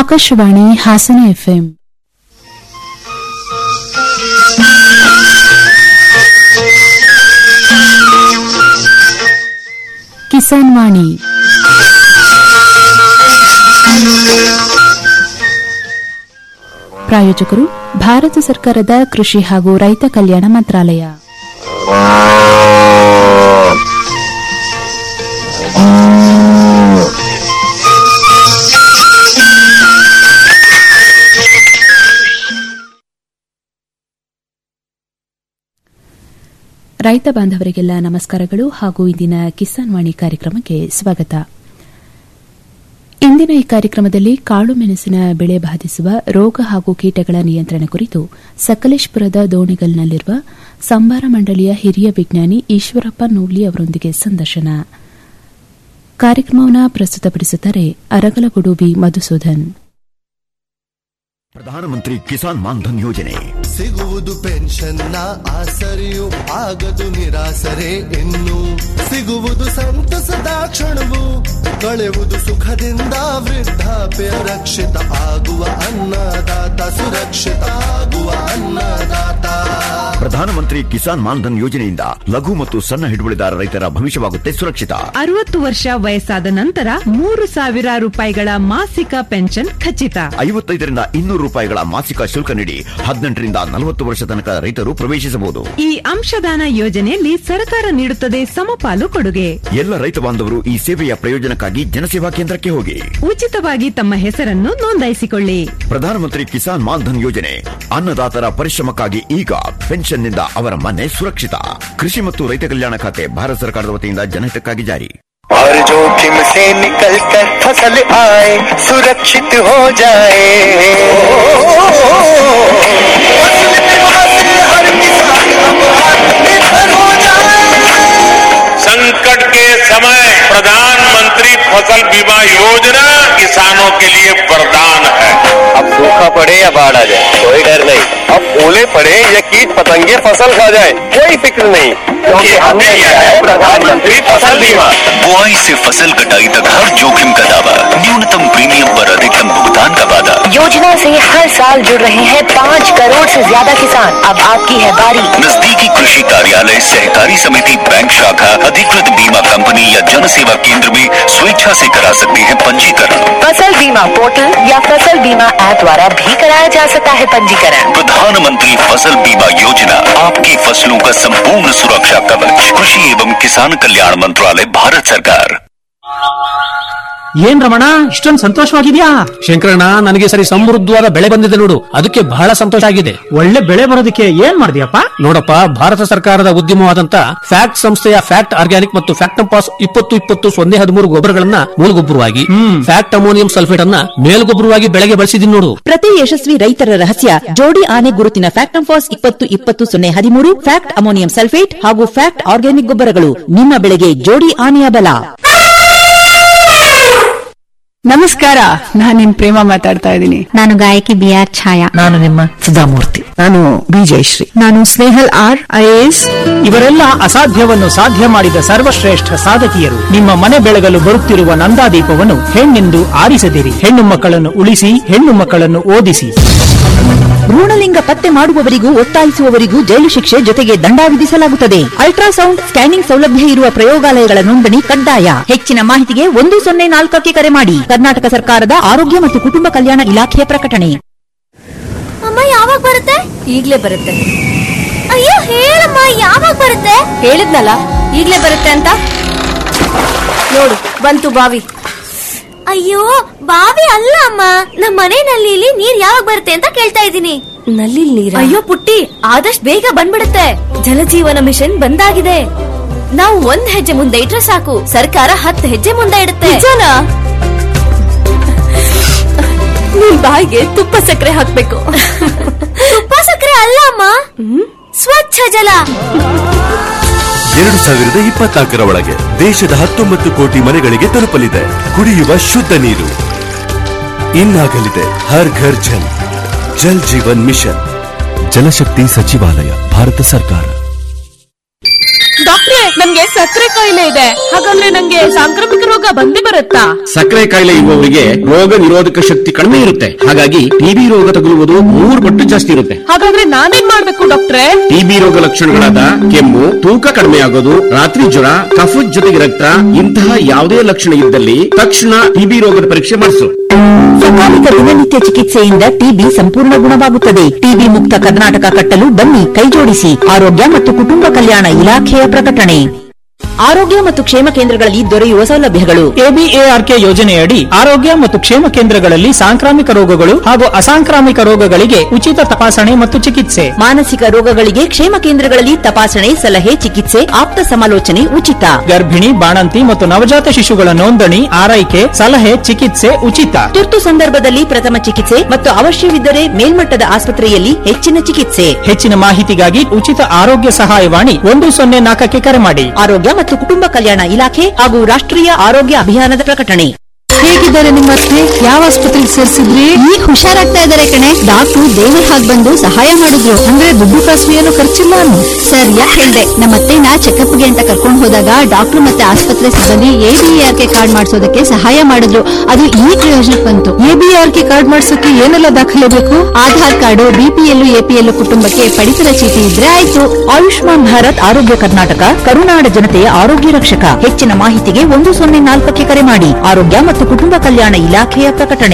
Akashvani Hassan FM Kisan Vani ಪ್ರಾಯೋಜಕರು ಭಾರತ ಸರ್ಕಾರದ ಕೃಷಿ ಹಾಗೂ ರೈತ ಕಲ್ಯಾಣ ಮಂತ್ರಾಲಯ ರೈತ ಬಾಂಧವರಿಗೆಲ್ಲ ನಮಸ್ಕಾರಗಳು ಹಾಗೂ ಇಂದಿನ ಕಿಸಾನ್ ವಾಣಿ ಕಾರ್ಯಕ್ರಮಕ್ಕೆ ಸ್ವಾಗತ ಇಂದಿನ ಈ ಕಾರ್ಯಕ್ರಮದಲ್ಲಿ ಕಾಳು ಮೆಣಸಿನ ಬೆಳೆ ಬಾಧಿಸುವ ರೋಗ ಹಾಗೂ ಕೀಟಗಳ ನಿಯಂತ್ರಣ ಕುರಿತು ಸಕಲೇಶ್ಪುರದ ದೋಣಿಗಲ್ನಲ್ಲಿರುವ ಸಂಬಾರ ಮಂಡಳಿಯ ಹಿರಿಯ ವಿಜ್ಞಾನಿ ಈಶ್ವರಪ್ಪ ನೂಲಿ ಅವರೊಂದಿಗೆ ಸಂದರ್ಶನ ಕಾರ್ಯಕ್ರಮವನ್ನು ಪ್ರಸ್ತುತಪಡಿಸುತ್ತಾರೆ ಅರಗಲಗೂಡು ಬಿ ಮಧುಸೂದನ್ ಪ್ರಧಾನಮಂತ್ರಿ ಕಿಸಾನ್ ಮಾನ್ಧನ್ ಯೋಜನೆ ಸಿಗುವುದು ಪೆನ್ಷನ್ನ ಆಸರೆಯು ಆಗದು ನಿರಾಸರೆ ಇನ್ನು ಸಿಗುವುದು ಸಂತಸದ ಕ್ಷಣವು ಕಳೆಯುವುದು ಸುಖದಿಂದ ವೃದ್ಧಾಪ್ಯ ರಕ್ಷಿತ ಆಗುವ ಅನ್ನದಾತ ಸುರಕ್ಷಿತ ಆಗುವ ಅನ್ನದಾತ ಪ್ರಧಾನಮಂತ್ರಿ ಕಿಸಾನ್ ಮಾನ್ಧನ್ ಯೋಜನೆಯಿಂದ ಲಘು ಮತ್ತು ಸಣ್ಣ ಹಿಡುವಳಿದಾರ ರೈತರ ಭವಿಷ್ಯವಾಗುತ್ತೆ ಸುರಕ್ಷಿತ ಅರವತ್ತು ವರ್ಷ ವಯಸ್ಸಾದ ನಂತರ ಮೂರು ಸಾವಿರ ರೂಪಾಯಿಗಳ ಮಾಸಿಕ ಪೆನ್ಷನ್ ಖಚಿತ ಐವತ್ತೈದರಿಂದ ಇನ್ನೂರು ರೂಪಾಯಿಗಳ ಮಾಸಿಕ ಶುಲ್ಕ ನೀಡಿ ಹದಿನೆಂಟರಿಂದ ನಲವತ್ತು ವರ್ಷ ತನಕ ರೈತರು ಪ್ರವೇಶಿಸಬಹುದು ಈ ಅಂಶದಾನ ಯೋಜನೆಯಲ್ಲಿ ಸರ್ಕಾರ ನೀಡುತ್ತದೆ ಸಮಪಾಲು ಕೊಡುಗೆ ಎಲ್ಲ ರೈತ ಬಾಂಧವರು ಈ ಸೇವೆಯ ಪ್ರಯೋಜನಕ್ಕಾಗಿ ಜನಸೇವಾ ಕೇಂದ್ರಕ್ಕೆ ಹೋಗಿ ಉಚಿತವಾಗಿ ತಮ್ಮ ಹೆಸರನ್ನು ನೋಂದಾಯಿಸಿಕೊಳ್ಳಿ ಪ್ರಧಾನಮಂತ್ರಿ ಕಿಸಾನ್ ಮಾನ್ಧನ್ ಯೋಜನೆ ಅನ್ನದಾತರ ಪರಿಶ್ರಮಕ್ಕಾಗಿ ಈಗ ಪೆನ್ಷನ್ನಿಂದ ಅವರ ಮನೆ ಸುರಕ್ಷಿತ ಕೃಷಿ ಮತ್ತು ರೈತ ಕಲ್ಯಾಣ ಖಾತೆ ಭಾರತ ಸರ್ಕಾರದ ವತಿಯಿಂದ ಜನಹಿತಕ್ಕಾಗಿ ಜಾರಿ और जोखिम से निकल कर फसल आए सुरक्षित हो जाए फसल बीमा से हर किसान अब आत्मनिर्भर हो जाए संकट के समय प्रधानमंत्री फसल बीमा योजना किसानों के लिए वरदान है अब सूखा पड़े या बाढ़ आ जाए कोई डर नहीं अब ओले पड़े या कीट पतंगे फसल खा जाए कोई फिक्र नहीं क्योंकि हमने लिया है प्रधानमंत्री फसल बीमा बुआई से फसल कटाई तक हर जोखिम का दावा न्यूनतम प्रीमियम पर अधिकतम भुगतान का वादा योजना से हर साल जुड़ रहे हैं पाँच करोड़ से ज्यादा किसान अब आपकी है बारी नजदीकी कृषि कार्यालय सहकारी समिति बैंक शाखा अधिकृत बीमा कंपनी या जन सेवा केंद्र में स्वेच्छा से करा सकते हैं पंजीकरण फसल बीमा पोर्टल या फसल बीमा ऐप द्वारा भी कराया जा सकता है पंजीकरण प्रधानमंत्री फसल बीमा योजना आपकी फसलों का संपूर्ण सुरक्षा कवच कृषि एवं किसान कल्याण मंत्रालय भारत सरकार ಏನ್ ರಮಣ ಇಷ್ಟೊಂದು ಸಂತೋಷವಾಗಿದ್ಯಾ ಶಂಕರಣ್ಣ ನನಗೆ ಸರಿ ಸಮೃದ್ಧವಾದ ಬೆಳೆ ಬಂದಿದೆ ನೋಡು ಅದಕ್ಕೆ ಬಹಳ ಸಂತೋಷ ಆಗಿದೆ ಒಳ್ಳೆ ಬೆಳೆ ಬರೋದಕ್ಕೆ ಏನ್ ಮಾಡಿದ್ಯಪ್ಪ ನೋಡಪ್ಪ ಭಾರತ ಸರ್ಕಾರದ ಉದ್ಯಮವಾದಂತ ಫ್ಯಾಕ್ಟ್ ಸಂಸ್ಥೆಯ ಫ್ಯಾಕ್ಟ್ ಆರ್ಗ್ಯಾನಿಕ್ ಮತ್ತು ಫ್ಯಾಕ್ಟಂಪಾಸ್ ಇಪ್ಪತ್ತು ಇಪ್ಪತ್ತು ಸೊನ್ನೆ ಹದಿಮೂರು ಗೊಬ್ಬರಗಳನ್ನ ಮೂಲಗೊಬ್ಬರವಾಗಿ ಫ್ಯಾಕ್ಟ್ ಅಮೋನಿಯಂ ಸಲ್ಫೇಟ್ ಅನ್ನ ಮೇಲ್ಗೊಬ್ಬರವಾಗಿ ಬೆಳೆಗೆ ಬಳಸಿದೀನಿ ನೋಡು ಪ್ರತಿ ಯಶಸ್ವಿ ರೈತರ ರಹಸ್ಯ ಜೋಡಿ ಆನೆ ಗುರುತಿನ ಫ್ಯಾಕ್ಟಂಫಾಸ್ ಇಪ್ಪತ್ತು ಇಪ್ಪತ್ತು ಸೊನ್ನೆ ಹದಿಮೂರು ಫ್ಯಾಕ್ಟ್ ಅಮೋನಿಯಂ ಸಲ್ಫೇಟ್ ಹಾಗೂ ಫ್ಯಾಕ್ಟ್ ಆರ್ಗ್ಯಾನಿಕ್ ಗೊಬ್ಬರಗಳು ನಿಮ್ಮ ಬೆಳೆಗೆ ಜೋಡಿ ಆನೆಯ ಬಲ ನಮಸ್ಕಾರ ನಾನು ನಿಮ್ ಪ್ರೇಮ ಮಾತಾಡ್ತಾ ಇದ್ದೀನಿ ನಾನು ಗಾಯಕಿ ಬಿ ಆರ್ ಛಾಯಾ ನಾನು ನಿಮ್ಮ ಸುಧಾಮೂರ್ತಿ ನಾನು ಬಿ ಜಯಶ್ರೀ ನಾನು ಸ್ನೇಹಲ್ ಆರ್ ಐಎಎಸ್ ಇವರೆಲ್ಲ ಅಸಾಧ್ಯವನ್ನು ಸಾಧ್ಯ ಮಾಡಿದ ಸರ್ವಶ್ರೇಷ್ಠ ಸಾಧಕಿಯರು ನಿಮ್ಮ ಮನೆ ಬೆಳಗಲು ಬರುತ್ತಿರುವ ನಂದಾದೀಪವನ್ನು ಹೆಣ್ಣೆಂದು ಆರಿಸದಿರಿ ಹೆಣ್ಣು ಮಕ್ಕಳನ್ನು ಉಳಿಸಿ ಹೆಣ್ಣು ಮಕ್ಕಳನ್ನು ಓದಿಸಿ ಭ್ರೂಣಲಿಂಗ ಪತ್ತೆ ಮಾಡುವವರಿಗೂ ಒತ್ತಾಯಿಸುವವರಿಗೂ ಜೈಲು ಶಿಕ್ಷೆ ಜೊತೆಗೆ ದಂಡ ವಿಧಿಸಲಾಗುತ್ತದೆ ಅಲ್ಟ್ರಾಸೌಂಡ್ ಸ್ಕ್ಯಾನಿಂಗ್ ಸೌಲಭ್ಯ ಇರುವ ಪ್ರಯೋಗಾಲಯಗಳ ನೋಂದಣಿ ಕಡ್ಡಾಯ ಹೆಚ್ಚಿನ ಮಾಹಿತಿಗೆ ಒಂದು ಸೊನ್ನೆ ನಾಲ್ಕಕ್ಕೆ ಕರೆ ಮಾಡಿ ಕರ್ನಾಟಕ ಸರ್ಕಾರದ ಆರೋಗ್ಯ ಮತ್ತು ಕುಟುಂಬ ಕಲ್ಯಾಣ ಇಲಾಖೆಯ ಪ್ರಕಟಣೆ ಅಮ್ಮ ಯಾವಾಗ ಬರುತ್ತೆ ಈಗ್ಲೇ ಬರುತ್ತೆ ಅಯ್ಯೋ ಹೇಳಮ್ಮ ಯಾವಾಗ ಬರುತ್ತೆ ಹೇಳಿದ್ನಲ್ಲ ಈಗ್ಲೇ ಬರುತ್ತೆ ಅಂತ ನೋಡು ಬಂತು ಬಾವಿ ಅಯ್ಯೋ ಬಾವಿ ಅಲ್ಲ ಅಮ್ಮ ನಮ್ಮ ಮನೆ ನಲ್ಲಿಲಿ ನೀರ್ ಯಾವಾಗ ಬರುತ್ತೆ ಅಂತ ಕೇಳ್ತಾ ಇದ್ದೀನಿ ನಲ್ಲಿ ನೀರ್ ಅಯ್ಯೋ ಪುಟ್ಟಿ ಆದಷ್ಟು ಬೇಗ ಬಂದ್ಬಿಡುತ್ತೆ ಜಲಜೀವನ ಮಿಷನ್ ಬಂದಾಗಿದೆ ನಾವು ಒಂದ್ ಹೆಜ್ಜೆ ಮುಂದೆ ಇಟ್ರೆ ಸಾಕು ಸರ್ಕಾರ ಹತ್ತು ಹೆಜ್ಜೆ ಮುಂದೆ ಇಡುತ್ತೆ ನಿಜನಾ ನಿಮ್ ಬಾಯಿಗೆ ತುಪ್ಪ ಸಕ್ಕರೆ ಹಾಕ್ಬೇಕು ತುಪ್ಪ ಸಕ್ಕರೆ ಅಲ್ಲ ಅಮ್ಮ ಸ್ವಚ್ಛ ಜಲ ಎರಡು ಸಾವಿರದ ಇಪ್ಪತ್ನಾಲ್ಕರ ಒಳಗೆ ದೇಶದ ಹತ್ತೊಂಬತ್ತು ಕೋಟಿ ಮನೆಗಳಿಗೆ ತಲುಪಲಿದೆ ಕುಡಿಯುವ ಶುದ್ಧ ನೀರು ಇನ್ನಾಗಲಿದೆ ಹರ್ ಘರ್ ಜಲ್ ಜಲ್ ಜೀವನ್ ಮಿಷನ್ ಜಲಶಕ್ತಿ ಸಚಿವಾಲಯ ಭಾರತ ಸರ್ಕಾರ ಡಾಕ್ಟ್ರೆ ನಮ್ಗೆ ಸಕ್ಕರೆ ಕಾಯಿಲೆ ಇದೆ ಹಾಗಾದ್ರೆ ನಂಗೆ ಸಾಂಕ್ರಾಮಿಕ ರೋಗ ಬಂದೇ ಬರುತ್ತಾ ಸಕ್ಕರೆ ಕಾಯಿಲೆ ಇರುವವರಿಗೆ ರೋಗ ನಿರೋಧಕ ಶಕ್ತಿ ಕಡಿಮೆ ಇರುತ್ತೆ ಹಾಗಾಗಿ ಟಿಬಿ ರೋಗ ತಗುಲುವುದು ಮೂರು ಪಟ್ಟು ಜಾಸ್ತಿ ಇರುತ್ತೆ ಹಾಗಾದ್ರೆ ನಾನೇನ್ ಮಾಡ್ಬೇಕು ಡಾಕ್ಟ್ರೆ ಟಿಬಿ ರೋಗ ಲಕ್ಷಣಗಳಾದ ಕೆಮ್ಮು ತೂಕ ಕಡಿಮೆ ಆಗೋದು ರಾತ್ರಿ ಜ್ವರ ಕಫದ ಜೊತೆಗೆ ರಕ್ತ ಇಂತಹ ಯಾವುದೇ ಲಕ್ಷಣ ಇದ್ದಲ್ಲಿ ತಕ್ಷಣ ಟಿಬಿ ರೋಗದ ಪರೀಕ್ಷೆ ಮಾಡಿಸು ಸಕಾಲಿಕ ದಿನನಿತ್ಯ ಚಿಕಿತ್ಸೆಯಿಂದ ಟಿಬಿ ಸಂಪೂರ್ಣ ಗುಣವಾಗುತ್ತದೆ ಟಿಬಿ ಮುಕ್ತ ಕರ್ನಾಟಕ ಕಟ್ಟಲು ಬನ್ನಿ ಕೈಜೋಡಿಸಿ ಆರೋಗ್ಯ ಮತ್ತು ಕುಟುಂಬ ಕಲ್ಯಾಣ ಇಲಾಖೆಯ ಪ್ರಕಟಣೆ ಆರೋಗ್ಯ ಮತ್ತು ಕ್ಷೇಮ ಕೇಂದ್ರಗಳಲ್ಲಿ ದೊರೆಯುವ ಸೌಲಭ್ಯಗಳು ಎಬಿಎಆರ್ಕೆ ಯೋಜನೆಯಡಿ ಆರೋಗ್ಯ ಮತ್ತು ಕ್ಷೇಮ ಕೇಂದ್ರಗಳಲ್ಲಿ ಸಾಂಕ್ರಾಮಿಕ ರೋಗಗಳು ಹಾಗೂ ಅಸಾಂಕ್ರಾಮಿಕ ರೋಗಗಳಿಗೆ ಉಚಿತ ತಪಾಸಣೆ ಮತ್ತು ಚಿಕಿತ್ಸೆ ಮಾನಸಿಕ ರೋಗಗಳಿಗೆ ಕ್ಷೇಮ ಕೇಂದ್ರಗಳಲ್ಲಿ ತಪಾಸಣೆ ಸಲಹೆ ಚಿಕಿತ್ಸೆ ಆಪ್ತ ಸಮಾಲೋಚನೆ ಉಚಿತ ಗರ್ಭಿಣಿ ಬಾಣಂತಿ ಮತ್ತು ನವಜಾತ ಶಿಶುಗಳ ನೋಂದಣಿ ಆರೈಕೆ ಸಲಹೆ ಚಿಕಿತ್ಸೆ ಉಚಿತ ತುರ್ತು ಸಂದರ್ಭದಲ್ಲಿ ಪ್ರಥಮ ಚಿಕಿತ್ಸೆ ಮತ್ತು ಅವಶ್ಯವಿದ್ದರೆ ಮೇಲ್ಮಟ್ಟದ ಆಸ್ಪತ್ರೆಯಲ್ಲಿ ಹೆಚ್ಚಿನ ಚಿಕಿತ್ಸೆ ಹೆಚ್ಚಿನ ಮಾಹಿತಿಗಾಗಿ ಉಚಿತ ಆರೋಗ್ಯ ಸಹಾಯವಾಣಿ ಒಂದು ಸೊನ್ನೆ ನಾಲ್ಕಕ್ಕೆ ಕರೆ ಮಾಡಿ ಆರೋಗ್ಯ ಮತ್ತು ಕುಟುಂಬ ಕಲ್ಯಾಣ ಇಲಾಖೆ ಹಾಗೂ ರಾಷ್ಟ್ರೀಯ ಆರೋಗ್ಯ ಅಭಿಯಾನದ ಪ್ರಕಟಣೆ ಹೇಗಿದ್ದಾರೆ ನಿಮ್ಮ ಅತ್ತೆ ಯಾವ ಆಸ್ಪತ್ರೆಗೆ ಸೇರಿಸಿದ್ರಿ ಈಗ ಹುಷಾರಾಗ್ತಾ ಇದಾರೆ ಕಣೆ ಡಾಕ್ಟ್ರು ದೇವ್ರ ಹಾಗೆ ಬಂದು ಸಹಾಯ ಮಾಡಿದ್ರು ಅಂದ್ರೆ ದುಡ್ಡು ಕಾಸು ಏನು ಖರ್ಚಿಲ್ಲ ಅನ್ನು ಸರಿಯಾಗಿ ಹೇಳ್ದೆ ನಮ್ಮ ಅತ್ತೆನ ಚೆಕಪ್ಗೆ ಅಂತ ಕರ್ಕೊಂಡು ಹೋದಾಗ ಡಾಕ್ಟ್ರು ಮತ್ತೆ ಆಸ್ಪತ್ರೆ ಸಿಬ್ಬಂದಿ ಎಬಿಆರ್ಕೆ ಕಾರ್ಡ್ ಮಾಡಿಸೋದಕ್ಕೆ ಸಹಾಯ ಮಾಡಿದ್ರು ಅದು ಈ ಪ್ರಯೋಜನಕ್ಕೆ ಬಂತು ಎಬಿಆರ್ಕೆ ಕಾರ್ಡ್ ಮಾಡ್ಸೋಕೆ ಏನೆಲ್ಲ ದಾಖಲೆ ಬೇಕು ಆಧಾರ್ ಕಾರ್ಡು ಬಿಪಿಎಲ್ ಎಪಿಎಲ್ ಕುಟುಂಬಕ್ಕೆ ಪಡಿತರ ಚೀಟಿ ಇದ್ರೆ ಆಯ್ತು ಆಯುಷ್ಮಾನ್ ಭಾರತ್ ಆರೋಗ್ಯ ಕರ್ನಾಟಕ ಕರುನಾಡ ಜನತೆಯ ಆರೋಗ್ಯ ರಕ್ಷಕ ಹೆಚ್ಚಿನ ಮಾಹಿತಿಗೆ ಒಂದು ಸೊನ್ನೆ ನಾಲ್ಕಕ್ಕೆ ಕರೆ ಮಾಡಿ ಆರೋಗ್ಯ ಮತ್ತು ಕುಟುಂಬ ಕಲ್ಯಾಣ ಇಲಾಖೆಯ ಪ್ರಕಟಣೆ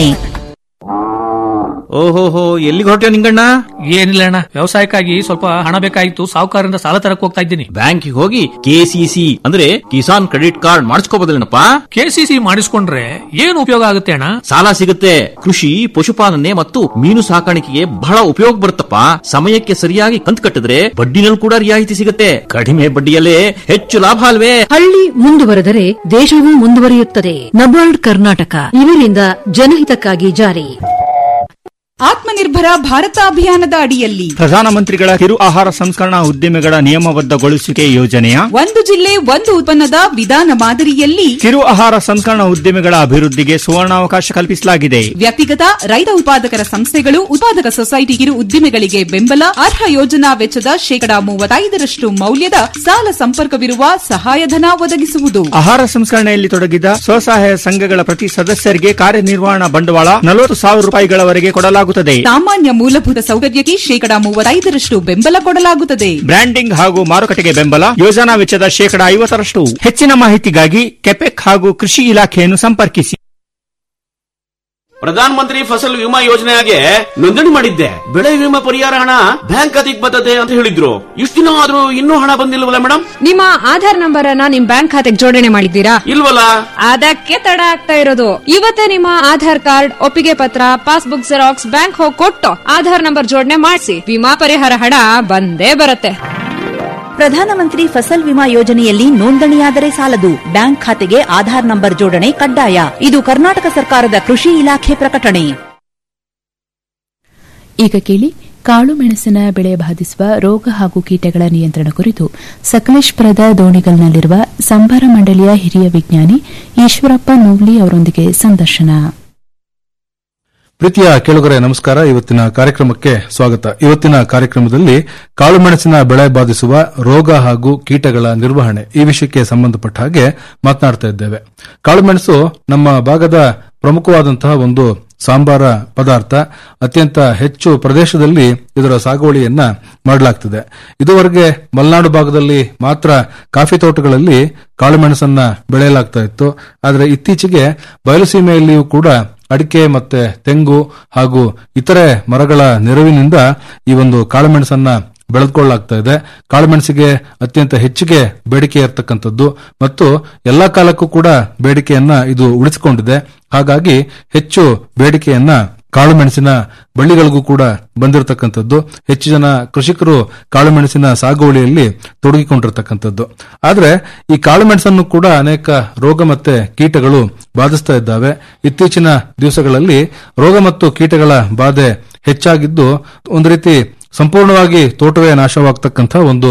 ಓಹೋಹೋ ಎಲ್ಲಿಗೆ ಹೊರಟ್ಯೋ ನಿಂಗಣ್ಣ ಏನಿಲ್ಲ ಅಣ್ಣ ವ್ಯವಸಾಯಕ್ಕಾಗಿ ಸ್ವಲ್ಪ ಹಣ ಬೇಕಾಗಿತ್ತು ಸಾಹುಕಾರರಿಂದ ಸಾಲ ತರಕ್ ಹೋಗ್ತಾ ಇದ್ದೀನಿ ಬ್ಯಾಂಕಿಗೆ ಹೋಗಿ ಕೆಸಿಸಿ ಅಂದ್ರೆ ಕಿಸಾನ್ ಕ್ರೆಡಿಟ್ ಕಾರ್ಡ್ ಮಾಡಿಸ್ಕೋಬೋದಲ್ಲೇನಪ್ಪ ಕೆಸಿಸಿ ಮಾಡಿಸ್ಕೊಂಡ್ರೆ ಏನು ಉಪಯೋಗ ಆಗುತ್ತೆ ಅಣ್ಣ ಸಾಲ ಸಿಗುತ್ತೆ ಕೃಷಿ ಪಶುಪಾಲನೆ ಮತ್ತು ಮೀನು ಸಾಕಾಣಿಕೆಗೆ ಬಹಳ ಉಪಯೋಗ ಬರುತ್ತಪ್ಪ ಸಮಯಕ್ಕೆ ಸರಿಯಾಗಿ ಕಂತು ಕಟ್ಟಿದ್ರೆ ಬಡ್ಡಿನಲ್ಲಿ ಕೂಡ ರಿಯಾಯಿತಿ ಸಿಗುತ್ತೆ ಕಡಿಮೆ ಬಡ್ಡಿಯಲ್ಲೇ ಹೆಚ್ಚು ಲಾಭ ಅಲ್ವೇ ಹಳ್ಳಿ ಮುಂದುವರೆದರೆ ದೇಶವೂ ಮುಂದುವರಿಯುತ್ತದೆ ನಬಾರ್ಡ್ ಕರ್ನಾಟಕ ಇವರಿಂದ ಜನಹಿತಕ್ಕಾಗಿ ಜಾರಿ ಆತ್ಮನಿರ್ಭರ ಭಾರತ ಅಭಿಯಾನದ ಅಡಿಯಲ್ಲಿ ಪ್ರಧಾನಮಂತ್ರಿಗಳ ಕಿರು ಆಹಾರ ಸಂಸ್ಕರಣಾ ಉದ್ದಿಮೆಗಳ ನಿಯಮಬದ್ಧಗೊಳಿಸುವಿಕೆ ಯೋಜನೆಯ ಒಂದು ಜಿಲ್ಲೆ ಒಂದು ಉತ್ಪನ್ನದ ವಿಧಾನ ಮಾದರಿಯಲ್ಲಿ ಕಿರು ಆಹಾರ ಸಂಸ್ಕರಣಾ ಉದ್ದಿಮೆಗಳ ಅಭಿವೃದ್ಧಿಗೆ ಸುವರ್ಣಾವಕಾಶ ಕಲ್ಪಿಸಲಾಗಿದೆ ವ್ಯಕ್ತಿಗತ ರೈತ ಉತ್ಪಾದಕರ ಸಂಸ್ಥೆಗಳು ಉತ್ಪಾದಕ ಸೊಸೈಟಿ ಕಿರು ಉದ್ದಿಮೆಗಳಿಗೆ ಬೆಂಬಲ ಅರ್ಹ ಯೋಜನಾ ವೆಚ್ಚದ ಶೇಕಡಾ ಮೂವತ್ತೈದರಷ್ಟು ಮೌಲ್ಯದ ಸಾಲ ಸಂಪರ್ಕವಿರುವ ಸಹಾಯಧನ ಒದಗಿಸುವುದು ಆಹಾರ ಸಂಸ್ಕರಣೆಯಲ್ಲಿ ತೊಡಗಿದ ಸ್ವಸಹಾಯ ಸಂಘಗಳ ಪ್ರತಿ ಸದಸ್ಯರಿಗೆ ಕಾರ್ಯನಿರ್ವಹಣಾ ಬಂಡವಾಳ ನಲವತ್ತು ಸಾವಿರ ರೂಪಾಯಿಗಳವರೆಗೆ ಕೊಡಲಾಗುತ್ತದೆ ಸಾಮಾನ್ಯ ಮೂಲಭೂತ ಸೌಕರ್ಯಕ್ಕೆ ಶೇಕಡಾ ಮೂವತ್ತೈದರಷ್ಟು ಬೆಂಬಲ ಕೊಡಲಾಗುತ್ತದೆ ಬ್ರ್ಯಾಂಡಿಂಗ್ ಹಾಗೂ ಮಾರುಕಟ್ಟೆಗೆ ಬೆಂಬಲ ಯೋಜನಾ ವೆಚ್ಚದ ಶೇಕಡಾ ಐವತ್ತರಷ್ಟು ಹೆಚ್ಚಿನ ಮಾಹಿತಿಗಾಗಿ ಕೆಪೆಕ್ ಹಾಗೂ ಕೃಷಿ ಇಲಾಖೆಯನ್ನು ಸಂಪರ್ಕಿಸಿ ಪ್ರಧಾನ ಮಂತ್ರಿ ಫಸಲ್ ವಿಮಾ ಯೋಜನೆಗೆ ನೋಂದಣಿ ಮಾಡಿದ್ದೆ ಬೆಳೆ ವಿಮಾ ಪರಿಹಾರ ಹಣ ಬ್ಯಾಂಕ್ ಖಾತೆಗೆ ಬರ್ತದೆ ಅಂತ ಹೇಳಿದ್ರು ಇಷ್ಟು ದಿನ ಆದ್ರೂ ಇನ್ನೂ ಹಣ ಬಂದಿಲ್ವಲ್ಲ ಮೇಡಮ್ ನಿಮ್ಮ ಆಧಾರ್ ನಂಬರ್ ಅನ್ನ ನಿಮ್ ಬ್ಯಾಂಕ್ ಖಾತೆಗೆ ಜೋಡಣೆ ಮಾಡಿದ್ದೀರಾ ಇಲ್ವಲ್ಲ ಅದಕ್ಕೆ ತಡ ಆಗ್ತಾ ಇರೋದು ಇವತ್ತೇ ನಿಮ್ಮ ಆಧಾರ್ ಕಾರ್ಡ್ ಒಪ್ಪಿಗೆ ಪತ್ರ ಪಾಸ್ಬುಕ್ ಜೆರಾಕ್ಸ್ ಬ್ಯಾಂಕ್ ಹೋಗಿ ಕೊಟ್ಟು ಆಧಾರ್ ನಂಬರ್ ಜೋಡಣೆ ಮಾಡಿಸಿ ವಿಮಾ ಪರಿಹಾರ ಹಣ ಬಂದೇ ಬರುತ್ತೆ ಪ್ರಧಾನಮಂತ್ರಿ ಫಸಲ್ ವಿಮಾ ಯೋಜನೆಯಲ್ಲಿ ನೋಂದಣಿಯಾದರೆ ಸಾಲದು ಬ್ಯಾಂಕ್ ಖಾತೆಗೆ ಆಧಾರ್ ನಂಬರ್ ಜೋಡಣೆ ಕಡ್ಡಾಯ ಇದು ಕರ್ನಾಟಕ ಸರ್ಕಾರದ ಕೃಷಿ ಇಲಾಖೆ ಪ್ರಕಟಣೆ ಈಗ ಕೇಳಿ ಕಾಳು ಮೆಣಸಿನ ಬೆಳೆ ಬಾಧಿಸುವ ರೋಗ ಹಾಗೂ ಕೀಟಗಳ ನಿಯಂತ್ರಣ ಕುರಿತು ಸಕಲೇಶ್ಪುರದ ದೋಣಿಗಲ್ನಲ್ಲಿರುವ ಸಂಬಾರ ಮಂಡಳಿಯ ಹಿರಿಯ ವಿಜ್ಞಾನಿ ಈಶ್ವರಪ್ಪ ನೂಗ್ಲಿ ಅವರೊಂದಿಗೆ ಸಂದರ್ಶನ ಪ್ರೀತಿಯ ಕೇಳುಗರೆ ನಮಸ್ಕಾರ ಇವತ್ತಿನ ಕಾರ್ಯಕ್ರಮಕ್ಕೆ ಸ್ವಾಗತ ಇವತ್ತಿನ ಕಾರ್ಯಕ್ರಮದಲ್ಲಿ ಕಾಳುಮೆಣಸಿನ ಬೆಳೆ ಬಾಧಿಸುವ ರೋಗ ಹಾಗೂ ಕೀಟಗಳ ನಿರ್ವಹಣೆ ಈ ವಿಷಯಕ್ಕೆ ಸಂಬಂಧಪಟ್ಟ ಹಾಗೆ ಮಾತನಾಡ್ತಾ ಇದ್ದೇವೆ ಕಾಳುಮೆಣಸು ನಮ್ಮ ಭಾಗದ ಪ್ರಮುಖವಾದಂತಹ ಒಂದು ಸಾಂಬಾರ ಪದಾರ್ಥ ಅತ್ಯಂತ ಹೆಚ್ಚು ಪ್ರದೇಶದಲ್ಲಿ ಇದರ ಸಾಗುವಳಿಯನ್ನ ಮಾಡಲಾಗ್ತದೆ ಇದುವರೆಗೆ ಮಲೆನಾಡು ಭಾಗದಲ್ಲಿ ಮಾತ್ರ ಕಾಫಿ ತೋಟಗಳಲ್ಲಿ ಕಾಳುಮೆಣಸನ್ನ ಬೆಳೆಯಲಾಗ್ತಾ ಇತ್ತು ಆದರೆ ಇತ್ತೀಚೆಗೆ ಬಯಲುಸೀಮೆಯಲ್ಲಿಯೂ ಕೂಡ ಅಡಿಕೆ ಮತ್ತೆ ತೆಂಗು ಹಾಗೂ ಇತರೆ ಮರಗಳ ನೆರವಿನಿಂದ ಈ ಒಂದು ಕಾಳುಮೆಣಸನ್ನ ಬೆಳೆದುಕೊಳ್ಳಲಾಗ್ತಾ ಇದೆ ಕಾಳುಮೆಣಸಿಗೆ ಅತ್ಯಂತ ಹೆಚ್ಚಿಗೆ ಬೇಡಿಕೆ ಇರತಕ್ಕಂಥದ್ದು ಮತ್ತು ಎಲ್ಲಾ ಕಾಲಕ್ಕೂ ಕೂಡ ಬೇಡಿಕೆಯನ್ನ ಇದು ಉಳಿಸಿಕೊಂಡಿದೆ ಹಾಗಾಗಿ ಹೆಚ್ಚು ಬೇಡಿಕೆಯನ್ನ ಕಾಳುಮೆಣಸಿನ ಬಳ್ಳಿಗಳಿಗೂ ಕೂಡ ಬಂದಿರತಕ್ಕಂಥದ್ದು ಹೆಚ್ಚು ಜನ ಕೃಷಿಕರು ಕಾಳುಮೆಣಸಿನ ಸಾಗುವಳಿಯಲ್ಲಿ ತೊಡಗಿಕೊಂಡಿರ್ತಕ್ಕಂಥದ್ದು ಆದ್ರೆ ಈ ಕಾಳುಮೆಣಸನ್ನು ಕೂಡ ಅನೇಕ ರೋಗ ಮತ್ತೆ ಕೀಟಗಳು ಬಾಧಿಸ್ತಾ ಇದ್ದಾವೆ ಇತ್ತೀಚಿನ ದಿವಸಗಳಲ್ಲಿ ರೋಗ ಮತ್ತು ಕೀಟಗಳ ಬಾಧೆ ಹೆಚ್ಚಾಗಿದ್ದು ಒಂದು ರೀತಿ ಸಂಪೂರ್ಣವಾಗಿ ತೋಟವೇ ನಾಶವಾಗ್ತಕ್ಕಂಥ ಒಂದು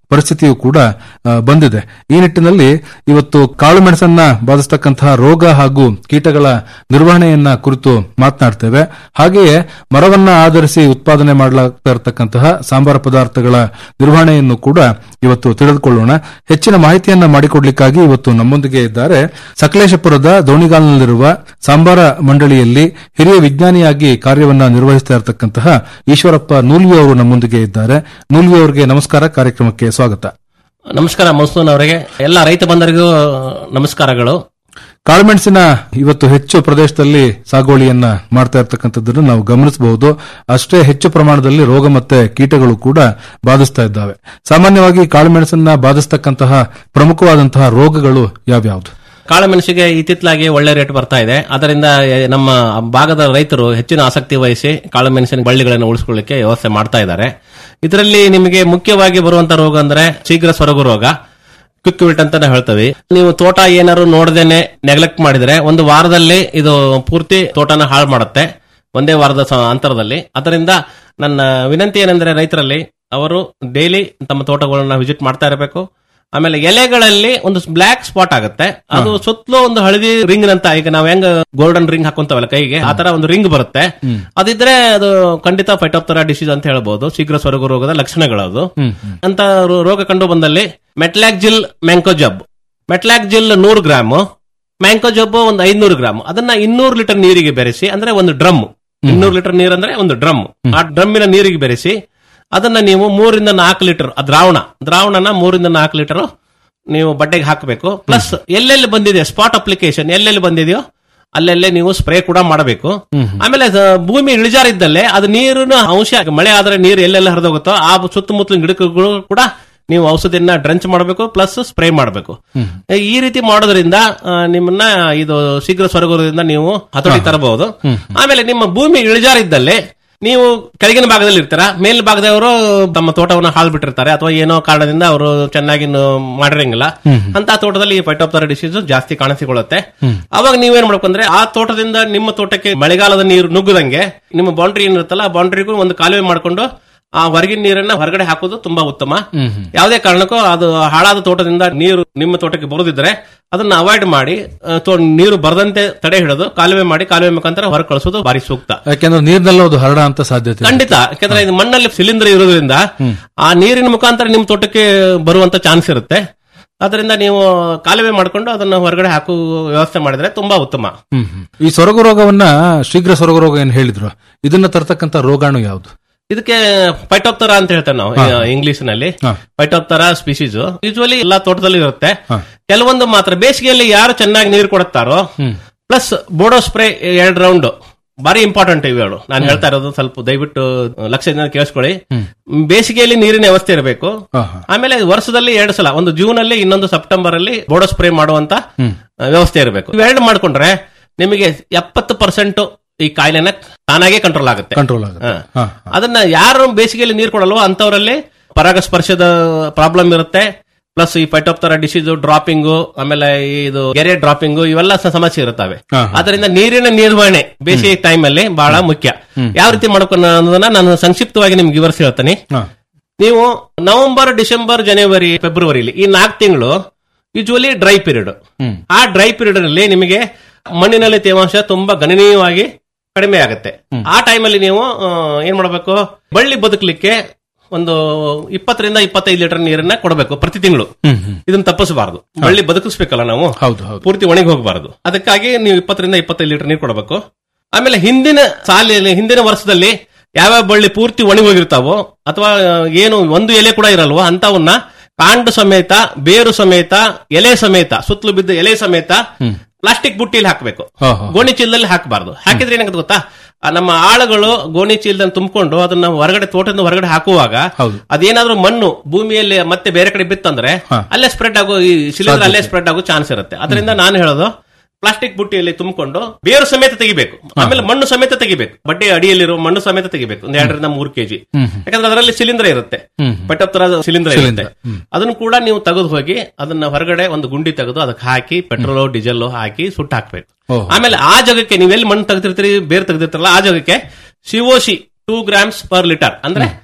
ಪರಿಸ್ಥಿತಿಯು ಕೂಡ ಆ, ಬಂದಿದೆ ಈ ನಿಟ್ಟಿನಲ್ಲಿ ಇವತ್ತು ಕಾಳು ಮೆಣಸನ್ನ ಬಾಧಿಸತಕ್ಕಂತಹ ರೋಗ ಹಾಗೂ ಕೀಟಗಳ ನಿರ್ವಹಣೆಯನ್ನ ಕುರಿತು ಮಾತನಾಡ್ತೇವೆ ಹಾಗೆಯೇ ಮರವನ್ನ ಆಧರಿಸಿ ಉತ್ಪಾದನೆ ಮಾಡಲಾಗ್ತಾ ಇರತಕ್ಕಂತಹ ಸಾಂಬಾರ ಪದಾರ್ಥಗಳ ನಿರ್ವಹಣೆಯನ್ನು ಕೂಡ ಇವತ್ತು ತಿಳಿದುಕೊಳ್ಳೋಣ ಹೆಚ್ಚಿನ ಮಾಹಿತಿಯನ್ನ ಮಾಡಿಕೊಡ್ಲಿಕ್ಕಾಗಿ ಇವತ್ತು ನಮ್ಮೊಂದಿಗೆ ಇದ್ದಾರೆ ಸಕಲೇಶಪುರದ ದೋಣಿಗಾಲ್ನಲ್ಲಿರುವ ಸಾಂಬಾರ ಮಂಡಳಿಯಲ್ಲಿ ಹಿರಿಯ ವಿಜ್ಞಾನಿಯಾಗಿ ಕಾರ್ಯವನ್ನ ನಿರ್ವಹಿಸ್ತಾ ಇರತಕ್ಕಂತಹ ಈಶ್ವರಪ್ಪ ನೂಲ್ವಿ ಅವರು ನಮ್ಮೊಂದಿಗೆ ಇದ್ದಾರೆ ನೂಲ್ವಿ ಅವರಿಗೆ ನಮಸ್ಕಾರ ಕಾರ್ಯಕ್ರಮಕ್ಕೆ ಸ್ವಾಗತ ನಮಸ್ಕಾರ ಮನ್ಸೂನ್ ಅವರಿಗೆ ಎಲ್ಲ ರೈತ ಬಂಧರಿಗೂ ನಮಸ್ಕಾರಗಳು ಕಾಳುಮೆಣಸಿನ ಇವತ್ತು ಹೆಚ್ಚು ಪ್ರದೇಶದಲ್ಲಿ ಸಾಗುವಳಿಯನ್ನ ಮಾಡ್ತಾ ಇರ್ತಕ್ಕಂಥದ್ದನ್ನು ನಾವು ಗಮನಿಸಬಹುದು ಅಷ್ಟೇ ಹೆಚ್ಚು ಪ್ರಮಾಣದಲ್ಲಿ ರೋಗ ಮತ್ತೆ ಕೀಟಗಳು ಕೂಡ ಬಾಧಿಸ್ತಾ ಇದ್ದಾವೆ ಸಾಮಾನ್ಯವಾಗಿ ಕಾಳುಮೆಣಸನ್ನ ಬಾಧಿಸ್ತಕ್ಕಂತಹ ಪ್ರಮುಖವಾದಂತಹ ರೋಗಗಳು ಯಾವ್ಯಾವುದು ಕಾಳುಮೆಣಸಿಗೆ ಇತ್ತಿತ್ತಲಾಗಿ ಒಳ್ಳೆ ರೇಟ್ ಬರ್ತಾ ಇದೆ ಅದರಿಂದ ಎ, ನಮ್ಮ ಭಾಗದ ರೈತರು ಹೆಚ್ಚಿನ ಆಸಕ್ತಿ ವಹಿಸಿ ಕಾಳುಮೆಣಸಿನ ಬಳ್ಳಿಗಳನ್ನು ಉಳಿಸ್ಕೊಳ್ಳಿಕ್ಕೆ ವ್ಯವಸ್ಥೆ ಮಾಡ್ತಾ ಇದ್ದಾರೆ ಇದರಲ್ಲಿ ನಿಮಗೆ ಮುಖ್ಯವಾಗಿ ಬರುವಂತ ರೋಗ ಅಂದ್ರೆ ಶೀಘ್ರ ಸೊರಗು ರೋಗ ಕ್ವಿಕ್ ವಿಲ್ಟ್ ಅಂತ ನಾವು ಹೇಳ್ತೇವೆ ನೀವು ತೋಟ ಏನಾದ್ರು ನೋಡದೇನೆ ನೆಗ್ಲೆಕ್ಟ್ ಮಾಡಿದ್ರೆ ಒಂದು ವಾರದಲ್ಲಿ ಇದು ಪೂರ್ತಿ ತೋಟನ ಹಾಳು ಮಾಡುತ್ತೆ ಒಂದೇ ವಾರದ ಸ- ಅಂತರದಲ್ಲಿ ಅದರಿಂದ ನನ್ನ ವಿನಂತಿ ಏನೆಂದ್ರೆ ರೈತರಲ್ಲಿ ಅವರು ಡೈಲಿ ತಮ್ಮ ತೋಟಗಳನ್ನ ವಿಸಿಟ್ ಮಾಡ್ತಾ ಇರಬೇಕು ಆಮೇಲೆ ಎಲೆಗಳಲ್ಲಿ ಒಂದು ಬ್ಲಾಕ್ ಸ್ಪಾಟ್ ಆಗುತ್ತೆ ಅದು ಸುತ್ತಲೂ ಒಂದು ಹಳದಿ ರಿಂಗ್ ನಂತ ಈಗ ನಾವು ಹೆಂಗ್ ಗೋಲ್ಡನ್ ರಿಂಗ್ ಹಾಕೊಂತವಲ್ಲ ಕೈಗೆ ಆ ತರ ಒಂದು ರಿಂಗ್ ಬರುತ್ತೆ ಅದಿದ್ರೆ ಅದು ಖಂಡಿತ ಫೈಟೋಪ್ತರಾ ಡಿಸೀಸ್ ಅಂತ ಹೇಳ್ಬೋದು ಶೀಘ್ರ ಸ್ವರ್ಗ ರೋಗದ ಲಕ್ಷಣಗಳು ಅದು ಅಂತ ರೋ- ರೋಗ ಕಂಡು ಬಂದಲ್ಲಿ ಮೆಟ್ಲಾಕ್ಜಿಲ್ ಮ್ಯಾಂಕೋಜಬ್ ಮೆಟ್ಲಾಕ್ಜಿಲ್ ನೂರು ಗ್ರಾಮ್ ಮ್ಯಾಂಕೋಜಬ್ ಒಂದು ಐನೂರು ಗ್ರಾಮ್ ಅದನ್ನ ಇನ್ನೂರು ಲೀಟರ್ ನೀರಿಗೆ ಬೆರೆಸಿ ಅಂದ್ರೆ ಒಂದು ಡ್ರಮ್ ಇನ್ನೂರು ಲೀಟರ್ ನೀರ್ ಅಂದ್ರೆ ಒಂದು ಡ್ರಮ್ ಆ ಡ್ರಮ್ಮಿನ ನೀರಿಗೆ ಬೆರೆಸಿ ಅದನ್ನ ನೀವು ಮೂರಿಂದ ನಾಲ್ಕು ಲೀಟರ್ ದ್ರಾವಣ ದ್ರಾವಣನ ಮೂರಿಂದ ನಾಲ್ಕು ಲೀಟರ್ ನೀವು ಬಟ್ಟೆಗೆ ಹಾಕಬೇಕು ಪ್ಲಸ್ ಎಲ್ಲೆಲ್ಲಿ ಬಂದಿದೆ ಸ್ಪಾಟ್ ಅಪ್ಲಿಕೇಶನ್ ಎಲ್ಲೆಲ್ಲಿ ಬಂದಿದೆಯೋ ಅಲ್ಲೆಲ್ಲೇ ನೀವು ಸ್ಪ್ರೇ ಕೂಡ ಮಾಡಬೇಕು ಆಮೇಲೆ ಅದು ಭೂಮಿ ಇಳಿಜಾರಿದ್ದಲ್ಲೇ ಅದು ನೀರಿನ ಅಂಶ ಮಳೆ ಆದ್ರೆ ನೀರು ಎಲ್ಲೆಲ್ಲ ಹರಿದೋಗುತ್ತೋ ಆ ಸುತ್ತಮುತ್ತಲಿನ ಗಿಡಗಳು ಕೂಡ ನೀವು ಔಷಧಿಯನ್ನ ಡ್ರಂಚ್ ಮಾಡಬೇಕು ಪ್ಲಸ್ ಸ್ಪ್ರೇ ಮಾಡಬೇಕು ಈ ರೀತಿ ಮಾಡೋದ್ರಿಂದ ಆ, ನಿಮ್ಮನ್ನ ಇದು ಶೀಘ್ರ ಸ್ವರ್ಗದಿಂದ ನೀವು ಹತೋಟಿ ತರಬಹುದು ಆಮೇಲೆ ನಿಮ್ಮ ಭೂಮಿ ಇಳಿಜಾರಿದ್ದಲ್ಲಿ ನೀವು ಕೆಳಗಿನ ಭಾಗದಲ್ಲಿ ಇರ್ತೀರಾ ಮೇಲಿನ ಭಾಗದವರು ತಮ್ಮ ತೋಟವನ್ನು ಹಾಳು ಬಿಟ್ಟಿರ್ತಾರೆ ಅಥವಾ ಏನೋ ಕಾರಣದಿಂದ ಅವರು ಚೆನ್ನಾಗಿ ನ- ಮಾಡಿರಂಗಿಲ್ಲ ಅಂತ ತೋಟದಲ್ಲಿ ಈ ಪೈಟೋಪ್ತರ ಡಿಸೀಸ್ ಜಾಸ್ತಿ ಕಾಣಿಸಿಕೊಳ್ಳುತ್ತೆ ಅವಾಗ ನೀವೇನ್ ಮಾಡ್ಬೇಕಂದ್ರೆ ಆ ತೋಟದಿಂದ ನಿಮ್ಮ ತೋಟಕ್ಕೆ ಮಳೆಗಾಲದ ನೀರು ನುಗ್ಗದಂಗೆ ನಿಮ್ಮ ಬೌಂಡ್ರಿ ಏನಿರುತ್ತಲ್ಲ ಆ ಬೌಂಡ್ರಿಗೂ ಒಂದು ಕಾಲುವೆ ಮಾಡ್ಕೊಂಡು ಆ ಹೊರಗಿನ ನೀರನ್ನ ಹೊರಗಡೆ ಹಾಕೋದು ತುಂಬಾ ಉತ್ತಮ ಯಾವುದೇ ಕಾರಣಕ್ಕೂ ಅದು ಹಾಳಾದ ತೋಟದಿಂದ ನೀರು ನಿಮ್ಮ ತೋಟಕ್ಕೆ ಬರುದಿದ್ರೆ ಅದನ್ನ ಅವಾಯ್ಡ್ ಮಾಡಿ ಆ, ತೋ- ನೀರು ಬರದಂತೆ ತಡೆ ಹಿಡಿದು ಕಾಲುವೆ ಮಾಡಿ ಕಾಲುವೆ ಮುಖಾಂತರ ಹೊರ ಕಳಿಸೋದು ಬಾರಿ ಸೂಕ್ತ ಯಾಕೆಂದ್ರೆ ನೀರಿನಲ್ಲ ಅದು ಹರಡ ಅಂತ ಸಾಧ್ಯತೆ ಇದೆ. ಖಂಡಿತ ಯಾಕಂದ್ರೆ ಇದು ಮಣ್ಣಲ್ಲಿ ಸಿಲಿಂಡರ್ ಇರೋದ್ರಿಂದ ಆ ನೀರಿನ ಮುಖಾಂತರ ನಿಮ್ಮ ತೋಟಕ್ಕೆ ಬರುವಂತ ಚಾನ್ಸ್ ಇರುತ್ತೆ ಅದರಿಂದ ನೀವು ಕಾಲುವೆ ಮಾಡ್ಕೊಂಡು ಅದನ್ನ ಹೊರಗಡೆ ಹಾಕುವ ವ್ಯವಸ್ಥೆ ಮಾಡಿದ್ರೆ ತುಂಬಾ ಉತ್ತಮ ಹ್ಮ್, ಹ್ಮ್. ಈ ಸೊರಗು ರೋಗವನ್ನ ಶೀಘ್ರ ಸೊರಗು ರೋಗ ಏನ್ ಹೇಳಿದ್ರು ಇದನ್ನ ತರ್ತಕ್ಕಂಥ ರೋಗಾಣು ಯಾವುದು ಇದಕ್ಕೆ ಪೈಟೋಪ್ತರ ಅಂತ ಹೇಳ್ತೇವೆ ನಾವು ಇಂಗ್ಲಿಷ್ ನಲ್ಲಿ ಪೈಟೋಪ್ತರ ಸ್ಪೀಸೀಸ್ ಯೂಶುವಲಿ ಎಲ್ಲಾ ತೋಟದಲ್ಲಿ ಇರುತ್ತೆ ಕೆಲವೊಂದು ಮಾತ್ರ ಬೇಸಿಗೆಯಲ್ಲಿ ಯಾರು ಚೆನ್ನಾಗಿ ನೀರು ಕೊಡುತ್ತಾರೋ ಪ್ಲಸ್ ಬೋಡೋ ಸ್ಪ್ರೇ ಎರಡ್ ರೌಂಡ್ ಬಾರಿ ಇಂಪಾರ್ಟೆಂಟ್ ಇವೆರಡು ನಾನು ಹೇಳ್ತಾ ಇರೋದು ಸ್ವಲ್ಪ ದಯವಿಟ್ಟು ಲಕ್ಷದಿಂದ ಕೇಳಿಸ್ಕೊಳ್ಳಿ ಬೇಸಿಗೆಯಲ್ಲಿ ನೀರಿನ ವ್ಯವಸ್ಥೆ ಇರಬೇಕು ಆಮೇಲೆ ವರ್ಷದಲ್ಲಿ ಎರಡು ಸಲ ಒಂದು ಜೂನ್ ಅಲ್ಲಿ ಇನ್ನೊಂದು ಸೆಪ್ಟೆಂಬರ್ ಅಲ್ಲಿ ಬೋಡೋ ಸ್ಪ್ರೇ ಮಾಡುವಂತ ವ್ಯವಸ್ಥೆ ಇರಬೇಕು ಇವೆರಡು ಮಾಡ್ಕೊಂಡ್ರೆ ನಿಮಗೆ ಎಪ್ಪತ್ತು ಪರ್ಸೆಂಟ್ ಈ ಕಾಯಿಲೆನ ತಾನಾಗೆ ಕಂಟ್ರೋಲ್ ಆಗುತ್ತೆ ಕಂಟ್ರೋಲ್ ಆಗುತ್ತೆ ಹಾ. ಅದನ್ನ ಯಾರು ಬೇಸಿಗೆಯಲ್ಲಿ ನೀರು ಕೊಡಲ್ವೋ ಅಂತವರಲ್ಲಿ ಪರಾಗಸ್ಪರ್ಶದ ಪ್ರಾಬ್ಲಮ್ ಇರುತ್ತೆ ಪ್ಲಸ್ ಈ ಫೈಟೋಪ್ತರ ಡಿಸೀಸ್ ಡ್ರಾಪಿಂಗು ಆಮೇಲೆ ಇದು ಗೆರೆ ಡ್ರಾಪಿಂಗು ಇವೆಲ್ಲ ಸ- ಸಮಸ್ಯೆ ಇರುತ್ತವೆ ಹಾ. ಅದರಿಂದ ನೀರಿನ ನಿರ್ವಹಣೆ ಬೇಸಿಗೆ ಟೈಮ್ ಅಲ್ಲಿ ಬಹಳ ಮುಖ್ಯ ಯಾವ ರೀತಿ ಮಾಡ್ಕೊಂಡು ಅನ್ನೋದನ್ನ ನಾನು ಸಂಕ್ಷಿಪ್ತವಾಗಿ ನಿಮ್ಗೆ ವಿವರಿಸಿ ಹೇಳ್ತೀನಿ ನೀವು ನವೆಂಬರ್ ಡಿಸೆಂಬರ್ ಜನವರಿ ಫೆಬ್ರವರಿಲಿ ಈ ನಾಲ್ಕು ತಿಂಗಳು ಯೂಶುವಲಿ ಡ್ರೈ ಪೀರಿಯಡ್ ಆ ಡ್ರೈ ಪೀರಿಯಡ್ ಅಲ್ಲಿ ನಿಮಗೆ ಮಣ್ಣಿನಲ್ಲಿ ತೇವಾಂಶ ತುಂಬಾ ಗಣನೀಯವಾಗಿ ಕಡಿಮೆ ಆಗುತ್ತೆ ಆ ಟೈಮಲ್ಲಿ ನೀವು ಆ, ಏನ್ ಮಾಡಬೇಕು ಬಳ್ಳಿ ಬದುಕಲಿಕ್ಕೆ ಒಂದು ಇಪ್ಪತ್ತರಿಂದ ಇಪ್ಪತ್ತೈದು ಲೀಟರ್ ನೀರನ್ನ ಕೊಡಬೇಕು ಪ್ರತಿ ತಿಂಗಳು ಇದನ್ನ ತಪ್ಪಿಸಬಾರದು ಬಳ್ಳಿ ಬದುಕಿಸ್ಬೇಕಲ್ಲ ನಾವು ಹೌದು ಹೌದು ಪೂರ್ತಿ ಒಣಗಿ ಹೋಗಬಾರದು ಅದಕ್ಕಾಗಿ ನೀವು ಇಪ್ಪತ್ತರಿಂದ ಇಪ್ಪತ್ತೈದು ಲೀಟರ್ ನೀರು ಕೊಡಬೇಕು ಆಮೇಲೆ ಹಿಂದಿನ ಸಾಲಿನಲ್ಲಿ ಹಿಂದಿನ ವರ್ಷದಲ್ಲಿ ಯಾವ್ಯಾವ ಬಳ್ಳಿ ಪೂರ್ತಿ ಒಣಗಿ ಹೋಗಿರ್ತಾವೋ ಅಥವಾ ಆ, ಏನು ಒಂದು ಎಲೆ ಕೂಡ ಇರಲ್ವೋ ಅಂತವನ್ನ ಕಾಂಡ ಸಮೇತ ಬೇರು ಸಮೇತ ಎಲೆ ಸಮೇತ ಸುತ್ತಲೂ ಬಿದ್ದ ಎಲೆ ಸಮೇತ ಪ್ಲಾಸ್ಟಿಕ್ ಬುಟ್ಟಿಲಿ ಹಾಕಬೇಕು ಹಾ, ಹಾ. ಗೋಣಿ ಚೀಲದಲ್ಲಿ ಹಾಕಬಾರ್ದು ಹಾಕಿದ್ರೆ ಏನಾಗುತ್ತೆ ಗೊತ್ತಾ ಆ ನಮ್ಮ ಆಳುಗಳು ಗೋಣಿ ಚೀಲದಲ್ಲಿ ತುಂಬಿಕೊಂಡು ಅದನ್ನ ಹೊರಗಡೆ ತೋಟದಿಂದ ಹೊರಗಡೆ ಹಾಕುವಾಗ ಅದೇನಾದ್ರೂ ಮಣ್ಣು ಭೂಮಿಯಲ್ಲಿ ಮತ್ತೆ ಬೇರೆ ಕಡೆ ಬಿತ್ತಂದ್ರೆ ಅಲ್ಲೇ ಸ್ಪ್ರೆಡ್ ಆಗೋ ಈ ಸಿಲಿಂಡರ್ ಅಲ್ಲೇ ಸ್ಪ್ರೆಡ್ ಆಗೋ ಚಾನ್ಸ್ ಇರುತ್ತೆ ಅದರಿಂದ ನಾನು ಹೇಳೋದು ಪ್ಲಾಸ್ಟಿಕ್ ಬುಟ್ಟಿಯಲ್ಲಿ ತುಂಬಿಕೊಂಡು ಬೇರು ಸಮೇತ ತೆಗಿಬೇಕು ಆಮೇಲೆ ಮಣ್ಣು ಸಮೇತ ತೆಗಿಬೇಕು ಬಡ್ಡೆ ಅಡಿಯಲ್ಲಿರೋ ಮಣ್ಣು ಸಮೇತ ತೆಗಿಬೇಕು ಒಂದ್ ಎರಡರಿಂದ ಮೂರು ಕೆಜಿ ಯಾಕಂದ್ರೆ ಅದರಲ್ಲಿ ಸಿಲಿಂಡರ್ ಇರುತ್ತೆ ಪೆಟ್ಟಪ್ತರ ಸಿಲಿಂಡರ್ ಇರುತ್ತೆ ಅದನ್ನು ಕೂಡ ನೀವು ತೆಗೆದು ಹೋಗಿ ಅದನ್ನ ಹೊರಗಡೆ ಒಂದು ಗುಂಡಿ ತೆಗೆದು ಅದಕ್ಕೆ ಹಾಕಿ ಪೆಟ್ರೋಲ್ ಡೀಸೆಲ್ ಹಾಕಿ ಸುಟ್ಟು ಹಾಕ್ಬೇಕು ಓಹ್. ಆಮೇಲೆ ಆ ಜಾಗಕ್ಕೆ ನೀವೆಲ್ಲಿ ಮಣ್ಣು ತೆಗೆದಿರ್ತೀರಿ ಬೇರೆ ತೆಗೆದಿರ್ತಾರಲ್ಲ ಆ ಜಾಗಕ್ಕೆ COC two grams per litre ಅಂದ್ರೆ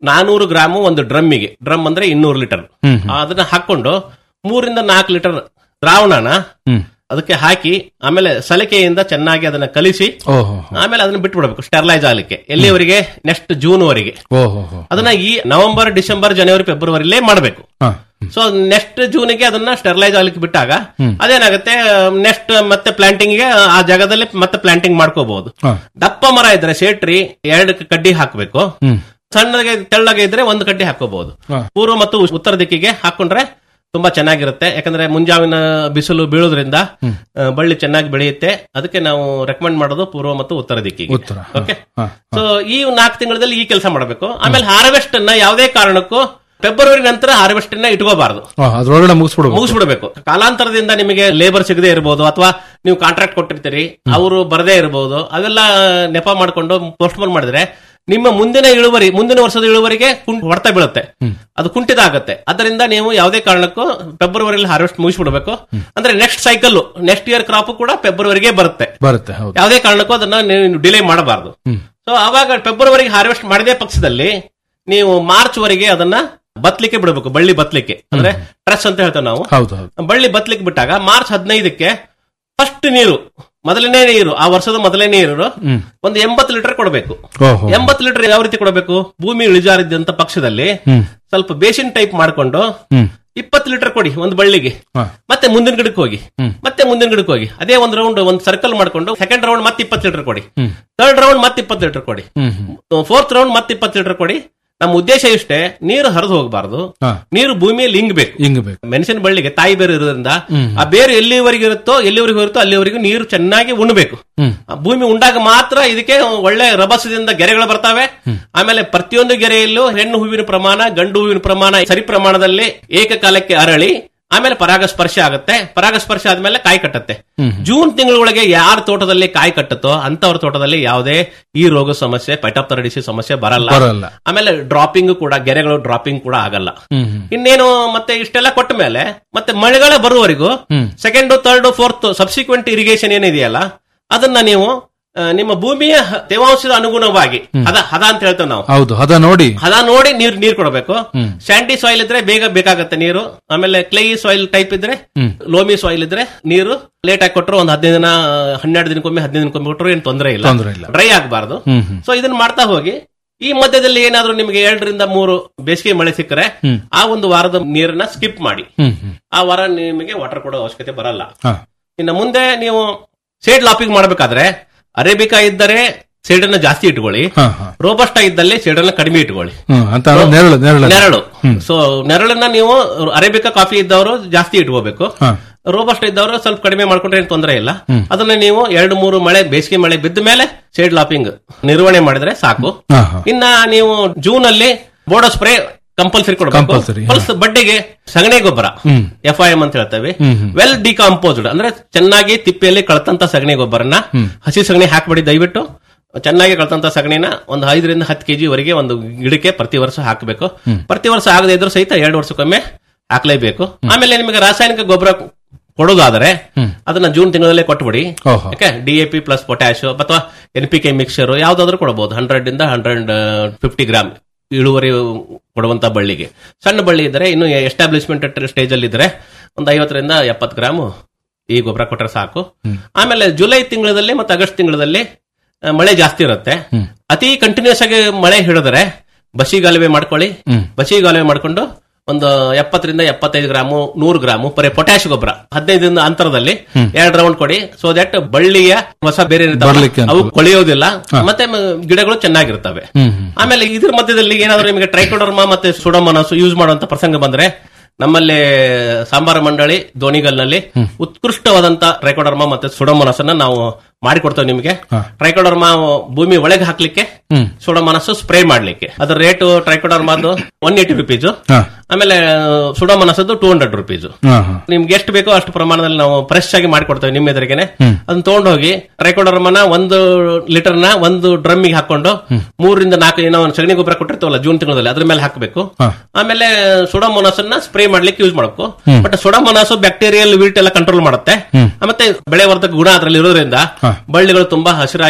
ನಾನೂರು ಗ್ರಾಮು ಒಂದು ಡ್ರಮ್ಮಿಗೆ ಡ್ರಮ್ ಅಂದ್ರೆ ಇನ್ನೂರು ಲೀಟರ್ ಹ್ಮ್. ಅದನ್ನ ಹಾಕೊಂಡು ಮೂರಿಂದ ನಾಲ್ಕು ಲೀಟರ್ ದ್ರಾವಣನ ಹ್ಮ್. ಅದಕ್ಕೆ ಹಾಕಿ ಆಮೇಲೆ ಸಲಿಕೆಯಿಂದ ಚೆನ್ನಾಗಿ ಅದನ್ನ ಕಲಿಸಿ ಓಹೋ ಆಮೇಲೆ ಅದನ್ನ ಬಿಟ್ಬಿಡ್ಬೇಕು ಸ್ಟೆರ್ಲೈಸ್ ಆಗ್ಲಿಕ್ಕೆ ಎಲ್ಲಿವರೆಗೆ ನೆಕ್ಸ್ಟ್ ಜೂನ್ ವರೆಗೆ ಓಹೋ ಹೋ. ಅದನ್ನ ಈ ನವೆಂಬರ್ ಡಿಸೆಂಬರ್ ಜನವರಿ ಫೆಬ್ರವರಿಲೇ ಮಾಡಬೇಕು ಹಾ. ಸೊ ನೆಕ್ಸ್ಟ್ ಜೂನ್ಗೆ ಅದನ್ನ ಸ್ಟೆರ್ಲೈಸ್ ಆಗ್ಲಿಕ್ಕೆ ಬಿಟ್ಟಾಗ ಹ್ಮ್. ಅದೇನಾಗುತ್ತೆ ನೆಕ್ಸ್ಟ್ ಮತ್ತೆ ಪ್ಲಾಂಟಿಂಗ್ ಗೆ ಆ ಜಾಗದಲ್ಲಿ ಮತ್ತೆ ಪ್ಲಾಂಟಿಂಗ್ ಮಾಡ್ಕೋಬಹುದು ಹಾ. ದಪ್ಪ ಮರ ಇದ್ರೆ ಸೇಟ್ರಿ ಎರಡು ಕಡ್ಡಿ ಹಾಕಬೇಕು ಹ್ಮ್. ಸಣ್ಣಗೆ ತೆಳ್ಳಗೆ ಇದ್ರೆ ಒಂದು ಕಡ್ಡಿ ಹಾಕೋಬಹುದು ಹಾ. ಪೂರ್ವ ಮತ್ತು ಉತ್ತರ ದಿಕ್ಕಿಗೆ ಹಾಕೊಂಡ್ರೆ ತುಂಬಾ ಚೆನ್ನಾಗಿರುತ್ತೆ ಯಾಕಂದ್ರೆ ಮುಂಜಾವಿನ ಬಿಸಿಲು ಬೀಳೋದ್ರಿಂದ ಆ, ಬಳ್ಳಿ ಚೆನ್ನಾಗಿ ಬೆಳೆಯುತ್ತೆ ಅದಕ್ಕೆ ನಾವು ರೆಕಮೆಂಡ್ ಮಾಡೋದು ಪೂರ್ವ ಮತ್ತು ಉತ್ತರ ದಿಕ್ಕಿಗೆ ಉತ್ತರ ಓಕೆ ಹಾ. ಸೊ ಈ ನಾಲ್ಕು ತಿಂಗಳಲ್ಲಿ ಈ ಕೆಲಸ ಮಾಡಬೇಕು ಆಮೇಲೆ ಹಾರ್ವೆಸ್ಟ್ ಅನ್ನ ಯಾವುದೇ ಕಾರಣಕ್ಕೂ ಫೆಬ್ರವರಿ ನಂತರ ಹಾರ್ವೆಸ್ಟ್ ಅನ್ನ ಇಟ್ಕೋಬಾರದು ಆ, ಅದ್ರೊಳಗಡೆ ಮುಗಿಸ್ಬಿಡ್ಬೇಕು ಮುಗಿಸ್ಬಿಡ್ಬೇಕು ಕಾಲಾಂತರದಿಂದ ನಿಮಗೆ ಲೇಬರ್ ಸಿಗದೆ ಇರಬಹುದು ಅಥವಾ ನೀವು ಕಾಂಟ್ರಾಕ್ಟ್ ಕೊಟ್ಟಿರ್ತೀರಿ ಅವರು ಬರದೇ ಇರಬಹುದು ಅವೆಲ್ಲ ನೆಪ ಮಾಡ್ಕೊಂಡು ಪೋಸ್ಟ್ಪೋನ್ ಮಾಡಿದ್ರೆ ನಿಮ್ಮ ಮುಂದಿನ ಇಳುವರಿ ಮುಂದಿನ ವರ್ಷದ ಇಳುವರಿಗೆ ಕುಂ- ಹೊಡೆತ ಬೀಳುತ್ತೆ ಅದು ಕುಂಠಿತ ಆಗುತ್ತೆ ಅದರಿಂದ ನೀವು ಯಾವುದೇ ಕಾರಣಕ್ಕೂ ಫೆಬ್ರವರಿಯಲ್ಲಿ ಹಾರ್ವೆಸ್ಟ್ ಮುಗಿಸ್ಬಿಡ್ಬೇಕು ಅಂದ್ರೆ next cycle next year crop ಕೂಡ ಫೆಬ್ರವರಿಗೆ ಬರುತ್ತೆ ಬರುತ್ತೆ ಹೌದು ಯಾವುದೇ ಕಾರಣಕ್ಕೂ ಅದನ್ನ ನೀವು ಡಿಲೇ ಮಾಡಬಾರದು ಹ್ಮ್. ಸೊ ಅವಾಗ ಫೆಬ್ರವರಿಗೆ ಹಾರ್ವೆಸ್ಟ್ ಮಾಡದೇ ಪಕ್ಷದಲ್ಲಿ ನೀವು ಮಾರ್ಚ್ ವರೆಗೆ ಅದನ್ನ ಬತ್ಲಿಕ್ಕೆ ಬಿಡಬೇಕು ಬಳ್ಳಿ ಬತ್ಲಿಕ್ಕೆ ಅಂದ್ರೆ ಟ್ರೆಸ್ ಅಂತ ಹೇಳ್ತೇವೆ ನಾವು ಹೌದು ಹೌದು ಬಳ್ಳಿ ಬತ್ಲಿಕ್ಕೆ ಬಿಟ್ಟಾಗ ಮಾರ್ಚ್ ಹದಿನೈದಕ್ಕೆ ಫಸ್ಟ್ ನೀರು ಮೊದಲನೇ ನೀರು ಆ ವರ್ಷದ ಮೊದಲನೇ ನೀರು ಹ್ಮ್. ಒಂದು ಎಂಬತ್ತು ಲೀಟರ್ ಕೊಡಬೇಕು ಓಹೋ ಎಂಬತ್ತು ಲೀಟರ್ ಯಾವ ರೀತಿ ಕೊಡಬೇಕು ಭೂಮಿ ಇಳಿಜಾರಿದ್ದಂತ ಪಕ್ಷದಲ್ಲಿ ಹ್ಮ್. ಸ್ವಲ್ಪ ಬೇಸಿನ್ ಟೈಪ್ ಮಾಡ್ಕೊಂಡು ಹ್ಮ್. ಇಪ್ಪತ್ತು ಲೀಟರ್ ಕೊಡಿ ಒಂದು ಬಳ್ಳಿಗೆ ಹಾ. ಮತ್ತೆ ಮುಂದಿನ ಗಿಡಕ್ಕೆ ಹೋಗಿ ಹ್ಮ್. ಮತ್ತೆ ಮುಂದಿನ ಗಿಡಕ್ಕೆ ಹೋಗಿ ಅದೇ ಒಂದು ರೌಂಡ್ ಒಂದು ಸರ್ಕಲ್ ಮಾಡ್ಕೊಂಡು ಸೆಕೆಂಡ್ ರೌಂಡ್ ಮತ್ತೆ ಇಪ್ಪತ್ತು ಲೀಟರ್ ಕೊಡಿ ಹ್ಮ್. ಥರ್ಡ್ ರೌಂಡ್ ಮತ್ತೆ ಇಪ್ಪತ್ತು ಲೀಟರ್ ಕೊಡಿ ಹ್ಮ್ ಹ್ಮ್. ಫೋರ್ತ್ ರೌಂಡ್ ಮತ್ತೆ ಇಪ್ಪತ್ತು ಲೀಟರ್ ಕೊಡಿ ನಮ್ಮ ಉದ್ದೇಶ ಇಷ್ಟೇ ನೀರು ಹರಿದು ಹೋಗಬಾರ್ದು ಹಾ. ನೀರು ಭೂಮಿಯಲ್ಲಿ ಇಂಗಬೇಕು ಹಿಂಗಬೇಕು ಮೆಣಸಿನ ಬಳ್ಳಿಗೆ ತಾಯಿ ಬೇರು ಇರೋದ್ರಿಂದ ಹ್ಮ್. ಆ ಬೇರು ಎಲ್ಲಿವರೆಗೆ ಇರುತ್ತೋ ಎಲ್ಲಿವರೆಗೂ ಇರುತ್ತೋ ಅಲ್ಲಿವರೆಗೂ ನೀರು ಚೆನ್ನಾಗಿ ಉಣ್ಬೇಕು ಹ್ಮ್. ಆ ಭೂಮಿ ಉಂಡಾಗ ಮಾತ್ರ ಇದಕ್ಕೆ ಒಳ್ಳೆ ರಭಸದಿಂದ ಗೆರೆಗಳು ಬರ್ತವೆ ಆಮೇಲೆ ಪ್ರತಿಯೊಂದು ಗೆರೆಯಲ್ಲೂ ಹೆಣ್ಣು ಹೂವಿನ ಪ್ರಮಾಣ ಗಂಡು ಹೂವಿನ ಪ್ರಮಾಣ ಸರಿ ಪ್ರಮಾಣದಲ್ಲಿ ಏಕಕಾಲಕ್ಕೆ ಅರಳಿ ಆಮೇಲೆ ಪರಾಗಸ್ಪರ್ಶ ಆಗುತ್ತೆ ಪರಾಗಸ್ಪರ್ಶ ಆದ್ಮೇಲೆ ಕಾಯಿ ಕಟ್ಟತ್ತೆ ಹ್ಮ್. ಜೂನ್ ತಿಂಗಳೊಳಗೆ ಯಾರ ತೋಟದಲ್ಲಿ ಕಾಯಿ ಕಟ್ಟುತ್ತೋ ಅಂತವ್ರ ತೋಟದಲ್ಲಿ ಯಾವುದೇ ಈ ರೋಗ ಸಮಸ್ಯೆ ಪೈಟಾಪ್ತರಡಿಸಿ ಸಮಸ್ಯೆ ಬರಲ್ಲ ಬರಲ್ಲ. ಆಮೇಲೆ ಡ್ರಾಪಿಂಗ್ ಕೂಡ ಗೆರೆಗಳು ಡ್ರಾಪಿಂಗ್ ಕೂಡ ಆಗಲ್ಲ ಹ್ಮ್ ಹ್ಮ್. ಇನ್ನೇನು ಮತ್ತೆ ಇಷ್ಟೆಲ್ಲ ಕೊಟ್ಟ ಮೇಲೆ ಮತ್ತೆ ಮಳೆಗಳ ಬರುವವರೆಗೂ ಹ್ಮ್. Second third fourth subsequent irrigation ಏನಿದೆಯಲ್ಲ ಅದನ್ನ ನೀವು ಆ, ನಿಮ್ಮ ಭೂಮಿಯ ಹ- ತೇವಾಂಶದ ಅನುಗುಣವಾಗಿ ಹದ ಹದ ಅಂತ ಹೇಳ್ತೇವೆ ನಾವು ಹೌದು ಅದ ನೋಡಿ ಹದ ನೋಡಿ ನೀರ್ ನೀರ್ ಕೊಡಬೇಕು ಹ್ಮ್. ಸ್ಯಾಂಡಿ ಸಾಯಿಲ್ ಇದ್ರೆ ಬೇಗ ಬೇಕಾಗತ್ತೆ ನೀರು ಆಮೇಲೆ ಕ್ಲೈ ಸಾಯಿಲ್ ಟೈಪ್ ಇದ್ರೆ ಹ್ಮ್. ಲೋಮಿ ಸಾಯಿಲ್ ಇದ್ರೆ ನೀರು ಲೇಟ್ ಆಗಿ ಕೊಟ್ಟರು ಒಂದು ಹದಿನೈದು ದಿನ ಹನ್ನೆರಡು ದಿನಕ್ಕೊಮ್ಮೆ ಹದಿನೈದು ದಿನಕ್ಕೊಮ್ಮೆ ಕೊಟ್ಟರು ಏನು ತೊಂದರೆ ಇಲ್ಲ ತೊಂದ್ರೆ ಇಲ್ಲ. ಡ್ರೈ ಆಗಬಾರ್ದು ಹ್ಮ್ ಹ್ಮ್. ಸೊ ಇದನ್ನ ಮಾಡ್ತಾ ಹೋಗಿ ಈ ಮಧ್ಯದಲ್ಲಿ ಏನಾದ್ರೂ ನಿಮಗೆ ಎರಡರಿಂದ ಮೂರು ಬೇಸಿಗೆ ಮಳೆ ಸಿಕ್ಕರೆ ಹ್ಮ್. ಆ ಒಂದು ವಾರದ ನೀರನ್ನ ಸ್ಕಿಪ್ ಮಾಡಿ ಹ್ಮ್ ಹ್ಮ್. ಆ ವಾರ ನಿಮಗೆ ವಾಟರ್ ಕೊಡೋ ಅವಶ್ಯಕತೆ ಬರಲ್ಲ ಹಾ. ಇನ್ನು ಮುಂದೆ ನೀವು ಸೇಡ್ ಲಾಪಿಂಗ್ ಮಾಡಬೇಕಾದ್ರೆ ಅರೇಬಿಕಾ ಇದ್ದರೆ ಸೇಡನ್ನ ಜಾಸ್ತಿ ಇಟ್ಕೊಳ್ಳಿ ಹಾ, ಹಾ. ರೋಬಸ್ಟ ಇದ್ದಲ್ಲಿ ಸೇಡನ್ನ ಕಡಿಮೆ ಇಟ್ಕೊಳ್ಳಿ ಹ್ಮ್ ಅಂತ ಅಂದ್ರೆ ನೆರಳು ನೆರಳು ನೆರಳು ಹ್ಮ್. ಸೊ ನೆರಳನ್ನ ನೀವು ಅರೇಬಿಕಾ ಕಾಫಿ ಇದ್ದವರು ಜಾಸ್ತಿ ಇಟ್ಕೋಬೇಕು ಹಾ. ರೋಬಸ್ಟ್ ಇದ್ದವರು ಸ್ವಲ್ಪ ಕಡಿಮೆ ಮಾಡ್ಕೊಂಡ್ರೆ ಏನು ತೊಂದರೆ ಇಲ್ಲ ಹ್ಮ್. ಅದನ್ನ ನೀವು ಎರಡು ಮೂರು ಮಳೆ ಬೇಸಿಗೆ ಮಳೆ ಬಿದ್ದ ಮೇಲೆ ಸೇಡ್ ಲಾಪಿಂಗ್ ನಿರ್ವಹಣೆ ಮಾಡಿದ್ರೆ ಸಾಕು ಹಾ, ಹಾ. ಇನ್ನ ನೀವು ಜೂನ್ ಅಲ್ಲಿ ಬೋಡೋ ಸ್ಪ್ರೇ ಕಂಪಲ್ಸರಿ ಕೊಡಬೇಕು Compulsory, ಹಾ. ಪ್ಲಸ್ ಬಡ್ಡೆಗೆ ಸಗಣಿ ಗೊಬ್ಬರ ಹ್ಮ್. ಎಫ್ ಐ ಎಂ ಅಂತ ಹೇಳ್ತೇವೆ ಹ್ಮ್, ಹ್ಮ್. ವೆಲ್ ಡಿಕಾಂಪೋಸ್ಡ್ ಅಂದ್ರೆ ಚೆನ್ನಾಗಿ ತಿಪ್ಪೆಯಲ್ಲಿ ಕಳತಂತ ಸಗಣಿ ಗೊಬ್ಬರನ ಹ್ಮ್. ಹಸಿ ಸಗಣಿ ಹಾಕ್ಬೇಡಿ ದಯವಿಟ್ಟು ಚೆನ್ನಾಗಿ ಕಳತಂತ ಸಗಣಿನ ಒಂದು ಐದರಿಂದ ಹತ್ತು ಕೆಜಿ ವರೆಗೆ ಒಂದು ಗಿಡಕ್ಕೆ ಪ್ರತಿ ವರ್ಷ ಹಾಕಬೇಕು ಹ್ಮ್. ಪ್ರತಿ ವರ್ಷ ಆಗದೆ ಇದ್ರೂ ಸಹಿತ ಎರಡು ವರ್ಷಕ್ಕೊಮ್ಮೆ ಹಾಕ್ಲೇಬೇಕು ಆಮೇಲೆ ನಿಮಗೆ ರಾಸಾಯನಿಕ ಗೊಬ್ಬರ ಕೊಡೋದಾದರೆ ಹ್ಮ್. ಅದನ್ನ ಜೂನ್ ತಿಂಗಳಲ್ಲೇ ಕೊಟ್ಬಿಡಿ ಓಹೋ. ಯಾಕೆ ಡಿಎಪಿ ಪ್ಲಸ್ ಪೊಟ್ಯಾಶ್ ಅಥವಾ ಎನ್ ಪಿ ಕೆ ಮಿಕ್ಸರ್ ಯಾವ್ದಾದ್ರು ಕೊಡಬಹುದು ಹಂಡ್ರೆಡ್ ಇಂದ ಹಂಡ್ರೆಡ್ ಫಿಫ್ಟಿ ಗ್ರಾಮ್ ಇಳುವರಿ ಕೊಡುವಂತ ಬಳ್ಳಿಗೆ ಸಣ್ಣ ಬಳ್ಳಿ ಇದ್ರೆ ಇನ್ನು ಎಸ್ಟಾಬ್ಲಿಷ್ಮೆಂಟ್ ಸ್ಟೇಜ್ ಅಲ್ಲಿ ಇದ್ರೆ ಒಂದು ಐವತ್ತರಿಂದ ಎಪ್ಪತ್ತು ಗ್ರಾಮ್ ಈ ಗೊಬ್ಬರ ಕೊಟ್ಟರೆ ಸಾಕು ಹ್ಮ್. ಆಮೇಲೆ ಜುಲೈ ತಿಂಗಳಲ್ಲಿ ಮತ್ತು ಆಗಸ್ಟ್ ತಿಂಗಳಲ್ಲಿ ಆ, ಮಳೆ ಜಾಸ್ತಿ ಇರುತ್ತೆ ಹ್ಮ್. ಅತಿ ಕಂಟಿನ್ಯೂಸ್ ಆಗಿ ಮಳೆ ಹಿಡಿದ್ರೆ ಬಸಿಗಾಲುವೆ ಮಾಡ್ಕೊಳ್ಳಿ ಹ್ಮ್. ಬಸಿಗಾಲುವೆ ಮಾಡ್ಕೊಂಡು ಒಂದು ಎಪ್ಪತ್ತರಿಂದ ಎಪ್ಪತ್ತೈದು ಗ್ರಾಮು ನೂರು ಗ್ರಾಮು ಪರೆ ಪೊಟ್ಯಾಶ್ ಗೊಬ್ಬರ ಹದಿನೈದರಿಂದ ಅಂತರದಲ್ಲಿ ಹ್ಮ್. ಎರಡು ರೌಂಡ್ ಕೊಡಿ ಸೊ ದಟ್ ಬಳ್ಳಿಯ ಹೊಸ ಬೇರೆ ಇರ್ತಾವಲ್ಲ, ಬರ್ಲಿಕ್ಕೆ ಅವು ಅನುಕೂಲ. ಕೊಳೆಯೋದಿಲ್ಲ ಹಾ. ಮತ್ತೆ ಮ- ಗಿಡಗಳು ಚೆನ್ನಾಗಿರ್ತವೆ ಹ್ಮ್ ಹ್ಮ್. ಆಮೇಲೆ ಇದ್ರ ಮಧ್ಯದಲ್ಲಿ ಏನಾದ್ರು ನಿಮಗೆ ಟ್ರೈಕೋಡರ್ಮಾ ಮತ್ತೆ ಸುಡೋಮನಸ್ ಯೂಸ್ ಮಾಡುವಂತ ಪ್ರಸಂಗ ಬಂದ್ರೆ ನಮ್ಮಲ್ಲಿ ಸಾಂಬಾರ ಮಂಡಳಿ ದೋಣಿಗಲ್ನಲ್ಲಿ ಉತ್ಕೃಷ್ಟವಾದಂತ ಟ್ರೈಕೋಡರ್ಮಾ ಮತ್ತೆ ಸುಡೋಮನಸ್ ಅನ್ನ ನಾವು ಮಾಡಿಕೊಡ್ತೇವೆ ನಿಮಗೆ ಹಾ. ಟ್ರೈಕೋಡರ್ಮಾ ಭೂಮಿ ಒಳಗೆ ಹಾಕ್ಲಿಕ್ಕೆ ಹ್ಮ್. ಸುಡೋಮನಸ್ ಸ್ಪ್ರೇ ಮಾಡ್ಲಿಕ್ಕೆ ಅದ್ರ ರೇಟ್ ಟ್ರೈಕೋಡರ್ಮಾದು ಒನ್ ಏಟಿ ರುಪೀಸ್ ಹಾ. ಆಮೇಲೆ ಸುಡೋಮನಸದ್ದು ಟೂ ಹಂಡ್ರೆಡ್ ರುಪೀಸ್ ಹಾ, ಹಾ. ನಿಮ್ಗೆ ಎಷ್ಟು ಬೇಕೋ ಅಷ್ಟು ಪ್ರಮಾಣದಲ್ಲಿ ನಾವು ಫ್ರೆಶ್ ಆಗಿ ಮಾಡಿಕೊಡ್ತೇವೆ ನಿಮ್ಮ ಎದುರಿಗೆನೆ ಹ್ಮ್. ಅದನ್ನ ತಗೊಂಡೋಗಿ ಟ್ರೈಕೋಡರ್ಮನ ಒಂದು ಲೀಟರ್ನ ಒಂದು ಡ್ರಮ್ಮಿಗೆ ಹಾಕೊಂಡು ಮೂರರಿಂದ ನಾಲ್ಕು ಏನೋ ಒಂದು ಸಗಣಿ ಗೊಬ್ಬರ ಕೊಟ್ಟಿರ್ತೀವಲ್ಲ ಜೂನ್ ತಿಂಗಳಲ್ಲಿ ಅದ್ರ ಮೇಲೆ ಹಾಕಬೇಕು ಹಾ. ಆಮೇಲೆ ಸುಡೋಮೊನಾಸ್ ಅನ್ನ ಸ್ಪ್ರೇ ಮಾಡ್ಲಿಕ್ಕೆ ಯೂಸ್ ಮಾಡಬೇಕು ಹ್ಮ್. ಬಟ್ ಸುಡೋಮೊನಾಸ್ ಬ್ಯಾಕ್ಟೀರಿಯಲ್ ವೀಟ್ ಎಲ್ಲ ಕಂಟ್ರೋಲ್ ಮಾಡುತ್ತೆ ಹ್ಮ್. ಮತ್ತೆ ಬೆಳೆ ವರ್ಧಕ ಗುಣ ಅದರಲ್ಲಿ ಇರೋದ್ರಿಂದ ಹಾ. ಬಳ್ಳಿಗಳು ತುಂಬಾ ಹಸಿರಾಗಿ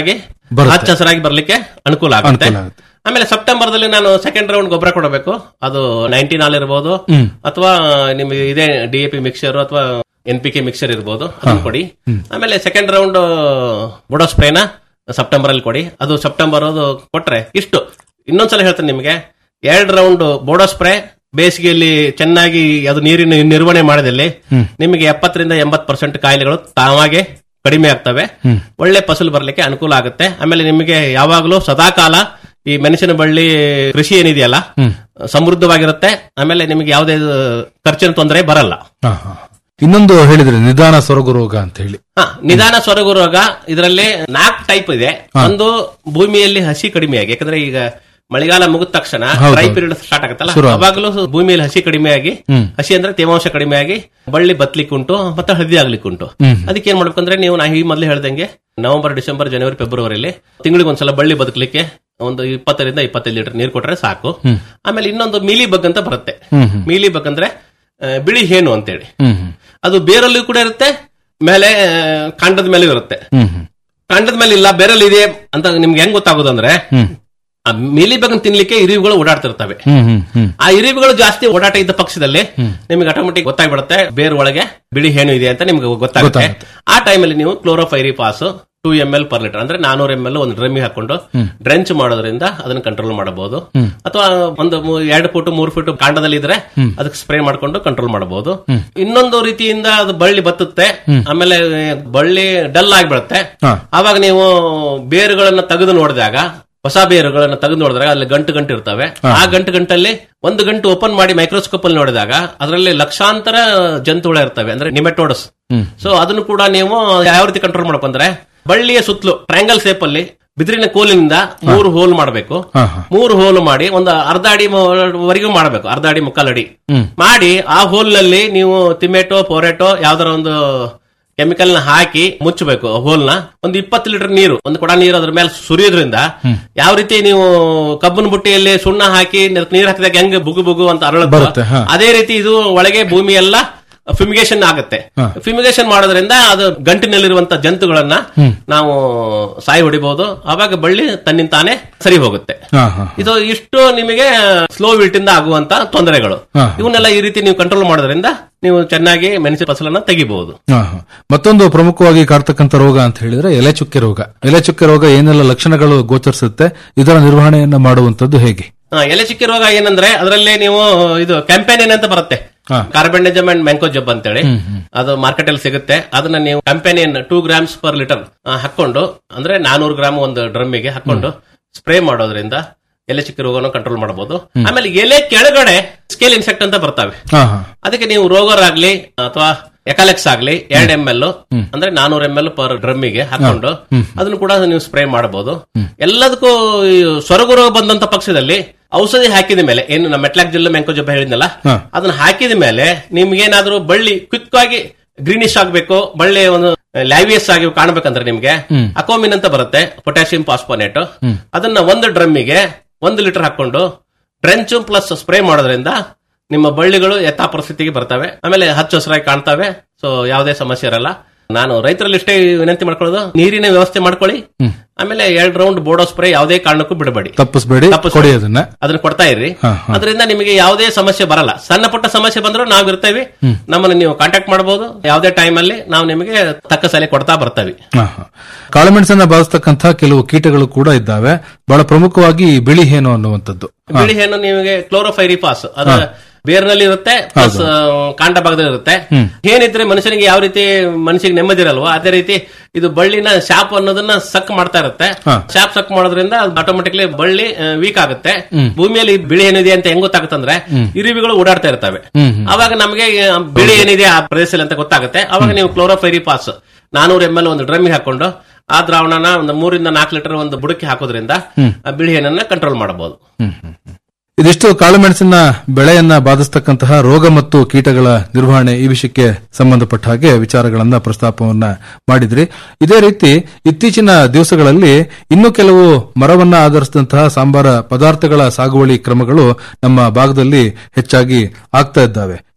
ಬರುತ್ತೆ. ಹಚ್ಚ ಹಸಿರಾಗಿ ಬರ್ಲಿಕ್ಕೆ ಅನುಕೂಲ ಆಗುತ್ತೆ ಅನುಕೂಲ ಆಗುತ್ತೆ. ಆಮೇಲೆ ಸೆಪ್ಟೆಂಬರ್ ದಲ್ಲಿ ನಾನು ಸೆಕೆಂಡ್ ರೌಂಡ್ ಗೊಬ್ಬರ ಕೊಡಬೇಕು ಅದು ನೈನ್ಟೀನ್ ಆಲ್ ಇರಬಹುದು ಹ್ಮ್. ಅಥವಾ ನಿಮಗೆ ಇದೇ ಡಿ ಎ ಪಿ ಮಿಕ್ಸರ್ ಅಥವಾ ಎನ್ ಪಿ ಕೆ ಮಿಕ್ಸರ್ ಇರಬಹುದು ಅದನ್ನ ಕೊಡಿ ಆಮೇಲೆ ಸೆಕೆಂಡ್ ರೌಂಡ್ ಬುಡೋ ಸ್ಪ್ರೇನ ಸೆಪ್ಟೆಂಬರ್ ಅಲ್ಲಿ ಕೊಡಿ ಅದು ಸೆಪ್ಟೆಂಬರ್ ಅದು ಕೊಟ್ರೆ ಇಷ್ಟು ಇನ್ನೊಂದ್ಸಲ ಹೇಳ್ತೇನೆ ನಿಮಗೆ ಎರಡ್ ರೌಂಡ್ ಬೋಡೋ ಸ್ಪ್ರೇ ಬೇಸಿಗೆಯಲ್ಲಿ ಚೆನ್ನಾಗಿ ಅದು ನೀರಿನ ನಿರ್ವಹಣೆ ಮಾಡಿದಲ್ಲಿ ಹ್ಮ್. ನಿಮಗೆ ಎಪ್ಪತ್ತರಿಂದ ಎಂಬತ್ ಪರ್ಸೆಂಟ್ ಕಾಯಿಲೆಗಳು ತಾವಾಗೆ ಕಡಿಮೆ ಆಗ್ತವೆ ಹ್ಮ್. ಒಳ್ಳೆ ಫಸಲು ಬರ್ಲಿಕ್ಕೆ ಅನುಕೂಲ ಆಗುತ್ತೆ ಆಮೇಲೆ ನಿಮಗೆ ಯಾವಾಗಲೂ ಸದಾಕಾಲ ಈ ಮೆಣಸಿನ ಬಳ್ಳಿ ಕೃಷಿ ಏನಿದೆಯಲ್ಲ ಹ್ಮ್. ಸಮೃದ್ಧವಾಗಿರುತ್ತೆ ಆಮೇಲೆ ನಿಮಗೆ ಯಾವುದೇ ಖರ್ಚಿನ ತೊಂದರೆ ಬರಲ್ಲ ಹಾ, ಹಾ. ಇನ್ನೊಂದು ಹೇಳಿದ್ರೆ ನಿಧಾನ ಸೊರಗು ರೋಗ ಅಂತ ಹೇಳಿ ಹಾ ನಿಧಾನ ಸೊರಗು ರೋಗ ಇದರಲ್ಲಿ ನಾಲ್ಕು ಟೈಪ್ ಇದೆ ಒಂದು ಭೂಮಿಯಲ್ಲಿ ಹಸಿ ಕಡಿಮೆಯಾಗಿ ಯಾಕಂದ್ರೆ ಈಗ ಮಳೆಗಾಲ ಮುಗಿದ ತಕ್ಷಣ ಹೌದು. ಡ್ರೈ ಪೀರಿಯಡ್ ಸ್ಟಾರ್ಟ್ ಆಗುತ್ತಲ್ಲ ಶುರು ಆಗುತ್ತೆ. ಅವಾಗಲೂ ಭೂಮಿಯಲ್ಲಿ ಹಸಿ ಕಡಿಮೆಯಾಗಿ ಹ್ಮ್. ಹಸಿ ಅಂದ್ರೆ ತೇವಾಂಶ ಕಡಿಮೆಯಾಗಿ ಬಳ್ಳಿ ಬತ್ಲಿಕ್ಕುಂಟು ಮತ್ತೆ ಹಳದಿ ಆಗ್ಲಿಕ್ಕುಂಟು ಹ್ಮ್. ಅದಕ್ಕೆ ಏನ್ ಮಾಡ್ಬೇಕಂದ್ರೆ ನೀವು ನಾ ಈ ಮೊದಲು ಹೇಳ್ದಂಗೆ ನವೆಂಬರ್ ಡಿಸೆಂಬರ್ ಜನವರಿ ಫೆಬ್ರವರಿಲಿ ತಿಂಗಳಿಗೆ ಒಂದ್ಸಲ ಬಳ್ಳಿ ಬದುಕಲಿಕ್ಕೆ ಒಂದು ಇಪ್ಪತ್ತರಿಂದ ಇಪ್ಪತ್ತೈದು ಲೀಟರ್ ನೀರು ಕೊಟ್ರೆ ಸಾಕು ಹ್ಮ್. ಆಮೇಲೆ ಇನ್ನೊಂದು ಮೀಲಿ ಬಗ್ ಅಂತ ಬರುತ್ತೆ ಹ್ಮ್, ಹ್ಮ್. ಮೀಲಿ ಬಗ್ ಅಂದ್ರೆ ಆ, ಬಿಳಿ ಹೇನು ಅಂತೇಳಿ ಹ್ಮ್ ಹ್ಮ್. ಅದು ಬೇರಲ್ಲೂ ಕೂಡ ಇರುತ್ತೆ ಮೇಲೆ ಆ, ಕಾಂಡದ ಮೇಲೆ ಇರುತ್ತೆ ಹ್ಮ್ ಹ್ಮ್. ಕಾಂಡದ ಮೇಲೆ ಇಲ್ಲ ಬೇರಲ್ಲಿ ಇದೆ ಅಂತ ನಿಮ್ಗೆ ಹೆಂಗ್ ಗೊತ್ತಾಗೋದು ಅಂದ್ರೆ ಹ್ಮ್. ಆ ಮೀಲಿ ಬಗನ್ ತಿನ್ಲಿಕ್ಕೆ ಇರಿವುಗಳು ಓಡಾಡ್ತಿರ್ತವೆ ಹ್ಮ್ ಹ್ಮ್ ಹ್ಮ್ ಆ ಇರಿವುಗಳು ಜಾಸ್ತಿ ಓಡಾಟ ಇದ್ದ ಪಕ್ಷದಲ್ಲಿ ನಿಮಗೆ ಆಟೋಮೆಟಿಕ್ ಗೊತ್ತಾಗ್ಬಿಡುತ್ತೆ ಬೇರ್ ಒಳಗೆ ಬಿಳಿ ಹೇನು ಇದೆ ಅಂತ ನಿಮ್ಗೆ ಗೊತ್ತಾಗುತ್ತೆ ಗೊತ್ತಾಗುತ್ತೆ. ಆ ಟೈಮಲ್ಲಿ ನೀವು chlorpyrifos two M L per litre ಅಂದ್ರೆ ನಾನೂರು ಎಂ ಎಲ್ ಒಂದು ಡ್ರಮ್ಮಿಗೆ ಹಾಕೊಂಡು ಹ್ಮ್. ಡ್ರೆಂಚ್ ಮಾಡೋದ್ರಿಂದ ಅದನ್ನ ಕಂಟ್ರೋಲ್ ಮಾಡಬಹುದು ಹ್ಮ್. ಅಥವಾ ಒಂದು ಮೂ- ಎರಡು ಫುಟ್ ಮೂರು ಫುಟ್ ಕಾಂಡದಲ್ಲಿ ಇದ್ರೆ ಹ್ಮ್. ಅದಕ್ಕೆ ಸ್ಪ್ರೇ ಮಾಡ್ಕೊಂಡು ಕಂಟ್ರೋಲ್ ಮಾಡಬಹುದು ಹ್ಮ್. ಇನ್ನೊಂದು ರೀತಿಯಿಂದ ಅದು ಬಳ್ಳಿ ಬತ್ತುತ್ತೆ ಹ್ಮ್. ಆಮೇಲೆ ಬಳ್ಳಿ ಡಲ್ ಆಗಿಬಿಡುತ್ತೆ ಹಾ. ಆವಾಗ ನೀವು ಬೇರುಗಳನ್ನ ತೆಗೆದು ನೋಡಿದಾಗ ಹೊಸ ಬೇರುಗಳನ್ನ ತೆಗೆದು ನೋಡಿದಾಗ ಅಲ್ಲಿ ಗಂಟು ಗಂಟು ಇರ್ತವೆ ಆ ಗಂಟು ಗಂಟಲ್ಲಿ ಒಂದು ಗಂಟು ಓಪನ್ ಮಾಡಿ ಮೈಕ್ರೋಸ್ಕೋಪ್ ಅಲ್ಲಿ ನೋಡಿದಾಗ ಅದರಲ್ಲಿ ಲಕ್ಷಾಂತರ ಜಂತುಗಳು ಇರ್ತವೆ ಅಂದ್ರೆ ನಿಮೆಟೋಡಸ್ ಹ್ಮ್. ಸೊ ಅದನ್ನು ಕೂಡ ನೀವು ಯಾವ ರೀತಿ ಕಂಟ್ರೋಲ್ ಮಾಡ್ಬೇಕಂದ್ರೆ ಬಳ್ಳಿಯ ಸುತ್ತಲೂ ಟ್ರಯಾಂಗಲ್ ಶೇಪ್ ಅಲ್ಲಿ ಬಿದಿರಿನ ಕೋಲಿನಿಂದ ಮೂರು ಹೋಲ್ ಮಾಡಬೇಕು ಹಾ, ಹಾ. ಮೂರು ಹೋಲ್ ಮಾಡಿ ಒಂದು ಅರ್ಧ ಅಡಿ ವರೆಗೂ ಮಾಡಬೇಕು ಅರ್ಧ ಅಡಿ ಮುಕ್ಕಾಲು ಅಡಿ ಹ್ಮ್. ಮಾಡಿ ಆ ಹೋಲ್ ನಲ್ಲಿ ನೀವು ತಿಮೆಟೊ ಪೊರೆಟೊ ಯಾವ್ದಾರ ಒಂದು ಕೆಮಿಕಲ್ ನ ಹಾಕಿ ಮುಚ್ಚಬೇಕು ಹೋಲ್ ನ ಒಂದು ಇಪ್ಪತ್ತು ಲೀಟರ್ ನೀರು ಒಂದು ಕೊಡ ನೀರು ಅದ್ರ ಮೇಲೆ ಸುರಿಯೋದ್ರಿಂದ ಯಾವ ರೀತಿ ನೀವು ಕಬ್ಬನ ಬುಟ್ಟಿಯಲ್ಲಿ ಸುಣ್ಣ ಹಾಕಿ ನೀರು ಹಾಕಿದಾಗ ಹೆಂಗ್ ಬುಗು ಬುಗು ಅಂತ ಬರುತ್ತೆ, ಅರಳುತ್ತೆ ಹಾ. ಅದೇ ರೀತಿ ಇದು ಒಳಗೆ ಭೂಮಿ ಎಲ್ಲ ಫಿಮಿಗೇಷನ್ ಆಗುತ್ತೆ ಹಾ. ಫಿಮಿಗೇಷನ್ ಮಾಡೋದ್ರಿಂದ ಅದು ಗಂಟಿನಲ್ಲಿರುವಂತ ಜಂತುಗಳನ್ನ ಹ್ಮ್. ನಾವು ಸಾಯಿ ಹೊಡಿಬಹುದು ಆವಾಗ ಬಳ್ಳಿ ತನ್ನಿಂತಾನೆ ಸರಿ ಹೋಗುತ್ತೆ ಹಾ, ಹಾ. ಇದು ಇಷ್ಟು ನಿಮಗೆ ಸ್ಲೋ ವಿಲ್ಟ್ ಇಂದ ಆಗುವಂತ ತೊಂದರೆಗಳು ಹಾ. ಇವನ್ನೆಲ್ಲ ಈ ರೀತಿ ನೀವು ಕಂಟ್ರೋಲ್ ಮಾಡೋದ್ರಿಂದ ನೀವು ಚೆನ್ನಾಗಿ ಮೆಣಸಿನ ಫಸಲನ್ನ ತೆಗಿಬಹುದು ಹಾ, ಹಾ. ಮತ್ತೊಂದು ಪ್ರಮುಖವಾಗಿ ಕಾಡ್ತಕ್ಕಂಥ ರೋಗ ಅಂತ ಹೇಳಿದ್ರೆ ಎಲೆ ಚುಕ್ಕೆ ರೋಗ ಎಲೆ ಚುಕ್ಕೆ ರೋಗ ಏನೆಲ್ಲ ಲಕ್ಷಣಗಳು ಗೋಚರಿಸುತ್ತೆ ಇದರ ನಿರ್ವಹಣೆಯನ್ನ ಮಾಡುವಂತದ್ದು ಹೇಗೆ ಆ, ಎಲೆ ಚಿಕ್ಕಿ ರೋಗ ಏನಂದ್ರೆ ಅದರಲ್ಲಿ ನೀವು ಇದು ಕ್ಯಾಂಪೇನಿಯನ್ ಅಂತ ಬರುತ್ತೆ ಹಾ. ಕಾರ್ಬೆಂಡಜಮ್ ಅಂಡ್ ಮ್ಯಾಂಕೋಜಬ್ ಅಂತೇಳಿ ಹ್ಮ್, ಹ್ಮ್. ಅದು ಮಾರ್ಕೆಟ್ ಅಲ್ಲಿ ಸಿಗುತ್ತೆ ಅದನ್ನ ನೀವು companion two grams per litre ಹಾಕೊಂಡು ಅಂದ್ರೆ ನಾನೂರು ಗ್ರಾಮ್ ಒಂದು ಡ್ರಮ್ಮಿಗೆ ಹಾಕೊಂಡು ಸ್ಪ್ರೇ ಮಾಡೋದ್ರಿಂದ ಎಲೆ ಚಿಕ್ಕ ರೋಗವನ್ನು ಕಂಟ್ರೋಲ್ ಮಾಡಬಹುದು ಆಮೇಲೆ ಎಲೆ ಕೆಳಗಡೆ ಸ್ಕೇಲ್ ಇನ್ಸೆಕ್ಟ್ ಅಂತ ಬರ್ತವೆ ಹಾ, ಹಾ. ಅದಕ್ಕೆ ನೀವು ರೋಗರ್ ಆಗ್ಲಿ ಅಥವಾ ಎಕಾಲೆಕ್ಸ್ ಆಗ್ಲಿ ಎರಡ್ ಎಂ ಎಲ್ ಅಂದ್ರೆ ನಾನೂರು ಎಂ ಎಲ್ ಪರ್ ಡ್ರಮ್ಮಿಗೆ ಹಾಕೊಂಡು ಅದನ್ನು ಕೂಡ ನೀವು ಸ್ಪ್ರೇ ಮಾಡಬಹುದು ಎಲ್ಲದಕ್ಕೂ ಈ ಸೊರಗು ರೋಗ ಬಂದಂತ ಪಕ್ಷದಲ್ಲಿ ಔಷಧಿ ಹಾಕಿದ ಮೇಲೆ ಏನು ನಮ್ಮ ಮೆಟ್ಲಾಕ್ ಜಿಲ್ಲೆ ಮೆಂಕೋಜಬ್ಬ ಹೇಳಿದ್ನಲ್ಲ ಹಾ. ಅದನ್ನ ಹಾಕಿದ ಮೇಲೆ ನಿಮ್ಗೇನಾದ್ರೂ ಬಳ್ಳಿ ಕ್ವಿಕ್ ಆಗಿ ಗ್ರೀನಿಶ್ ಆಗ್ಬೇಕು ಬಳ್ಳಿ ಒಂದು ಲ್ಯಾವಿಯಸ್ ಆಗಿ ಕಾಣ್ಬೇಕಂದ್ರೆ ನಿಮ್ಗೆ ಹ್ಮ್. ಅಕೋಮಿನ್ ಅಂತ ಬರುತ್ತೆ ಪೊಟ್ಯಾಸಿಯಂ ಫಾಸ್ಫೋನೇಟ್ ಹ್ಮ್. ಅದನ್ನ ಒಂದು ಡ್ರಮ್ಮಿಗೆ ಒಂದು ಲೀಟರ್ ಹಾಕೊಂಡು ಡ್ರೆಂಚು ಪ್ಲಸ್ ಸ್ಪ್ರೇ ಮಾಡೋದ್ರಿಂದ ನಿಮ್ಮ ಬಳ್ಳಿಗಳು ಯಥಾ ಪರಿಸ್ಥಿತಿಗೆ ಬರ್ತವೆ ಆಮೇಲೆ ಹಚ್ಚ ಹಸಿರಾಗಿ ಕಾಣ್ತವೆ ಸೊ ಯಾವುದೇ ಸಮಸ್ಯೆ ಇರಲ್ಲ ನಾನು ರೈತರಲ್ಲಿ ಇಷ್ಟೇ ವಿನಂತಿ ಮಾಡ್ಕೊಳ್ಳೋದು ನೀರಿನ ವ್ಯವಸ್ಥೆ ಮಾಡ್ಕೊಳ್ಳಿ ಹ್ಮ್. ಆಮೇಲೆ ಎರಡ್ ರೌಂಡ್ ಬೋಡೋ ಸ್ಪ್ರೇ ಯಾವುದೇ ಕಾರಣಕ್ಕೂ ಬಿಡಬೇಡಿ ತಪ್ಪಿಸ್ಬೇಡಿ ತಪ್ಪಿಸ್ಬೇಡಿ. ಕೊಡಿ ಅದನ್ನ ಅದನ್ನ ಕೊಡ್ತಾ ಇರ್ರಿ ಹಾ, ಹಾ. ಅದರಿಂದ ನಿಮಗೆ ಯಾವುದೇ ಸಮಸ್ಯೆ ಬರಲ್ಲ ಸಣ್ಣ ಪುಟ್ಟ ಸಮಸ್ಯೆ ಬಂದ್ರು ನಾವು ಇರ್ತೇವೆ ಹ್ಮ್. ನಮ್ಮನ್ನು ನೀವು ಕಾಂಟ್ಯಾಕ್ಟ್ ಮಾಡಬಹುದು ಯಾವುದೇ ಟೈಮ್ ಅಲ್ಲಿ ನಾವು ನಿಮಗೆ ತಕ್ಕ ಸಲಹೆ ಕೊಡ್ತಾ ಬರ್ತೇವೆ ಹಾ, ಹಾ. ಕಾಳುಮೆಣಸನ್ನ ಬಾಧಿಸ್ತಕ್ಕಂಥ ಕೆಲವು ಕೀಟಗಳು ಕೂಡ ಇದ್ದಾವೆ ಬಹಳ ಪ್ರಮುಖವಾಗಿ ಈ ಬಿಳಿ ಹೇನು ಅನ್ನುವಂಥದ್ದು ಹಾ. ಬಿಳಿ ಹೆಣ್ಣು ನಿಮಗೆ ಕ್ಲೋರೋಫೈರಿಪಾಸ್ ಅದು ಬೇರ್ನಲ್ಲಿ ಇರುತ್ತೆ ಪ್ಲಸ್ ಕಾಂಡ ಭಾಗದಲ್ಲಿ ಇರುತ್ತೆ ಹ್ಮ್. ಏನಿದ್ರೆ ಮನುಷ್ಯನಿಗೆ ಯಾವ ರೀತಿ ಮನುಷ್ಯನಿಗೆ ನೆಮ್ಮದಿ ಇರಲ್ವೋ ಅದೇ ರೀತಿ ಇದು ಬಳ್ಳಿನ ಶಾಪ್ ಅನ್ನೋದನ್ನ ಸಕ್ ಮಾಡ್ತಾ ಇರುತ್ತೆ ಹಾ. ಶಾಪ್ ಸಕ್ ಮಾಡೋದ್ರಿಂದ ಆಟೋಮೆಟಿಕ್ಲಿ ಬಳ್ಳಿ ವೀಕ್ ಆಗುತ್ತೆ ಹ್ಮ್. ಭೂಮಿಯಲ್ಲಿ ಬಿಳಿ ಏನಿದೆ ಅಂತ ಹೆಂಗ್ ಗೊತ್ತಾಗುತ್ತಂದ್ರೆ ಹ್ಮ್. ಇರುವಿಗಳು ಓಡಾಡ್ತಾ ಇರ್ತವೆ ಹ್ಮ್, ಹ್ಮ್. ಅವಾಗ ನಮಗೆ ಆ, ಬಿಳಿ ಏನಿದೆ ಆ ಪ್ರದೇಶದಲ್ಲಿ ಅಂತ ಗೊತ್ತಾಗುತ್ತೆ ಅವಾಗ ನೀವು ಕ್ಲೋರೋಫೈರಿಪಾಸ್ ನಾನೂರು ಎಂ ಎಲ್ ಒಂದು ಡ್ರಮ್ಮಿಗೆ ಹಾಕೊಂಡು ಆ ದ್ರಾವಣನ ಒಂದು ಮೂರಿಂದ ನಾಲ್ಕು ಲೀಟರ್ ಒಂದು ಬುಡಕ್ಕೆ ಹಾಕೋದ್ರಿಂದ ಹ್ಮ್. ಆ ಬಿಳಿ ಏನನ್ನ ಕಂಟ್ರೋಲ್ ಮಾಡಬಹುದು ಇದಿಷ್ಟು ಕಾಳುಮೆಣಸಿನ ಬೆಳೆಯನ್ನ ಬಾಧಿಸ್ತಕ್ಕಂತಹ ರೋಗ ಮತ್ತು ಕೀಟಗಳ ನಿರ್ವಹಣೆ ಈ ವಿಷಯಕ್ಕೆ ಸಂಬಂಧಪಟ್ಟ ಹಾಗೆ ವಿಚಾರಗಳನ್ನ ಪ್ರಸ್ತಾಪವನ್ನ ಮಾಡಿದ್ರಿ ಇದೇ ರೀತಿ ಇತ್ತೀಚಿನ ದಿವಸಗಳಲ್ಲಿ ಇನ್ನು ಕೆಲವು ಮರವನ್ನ ಆಧರಿಸಿದಂತಹ ಸಾಂಬಾರ ಪದಾರ್ಥಗಳ ಸಾಗುವಳಿ ಕ್ರಮಗಳು ನಮ್ಮ ಭಾಗದಲ್ಲಿ ಹೆಚ್ಚಾಗಿ ಆಗ್ತಾ ಇದ್ದಾವೆ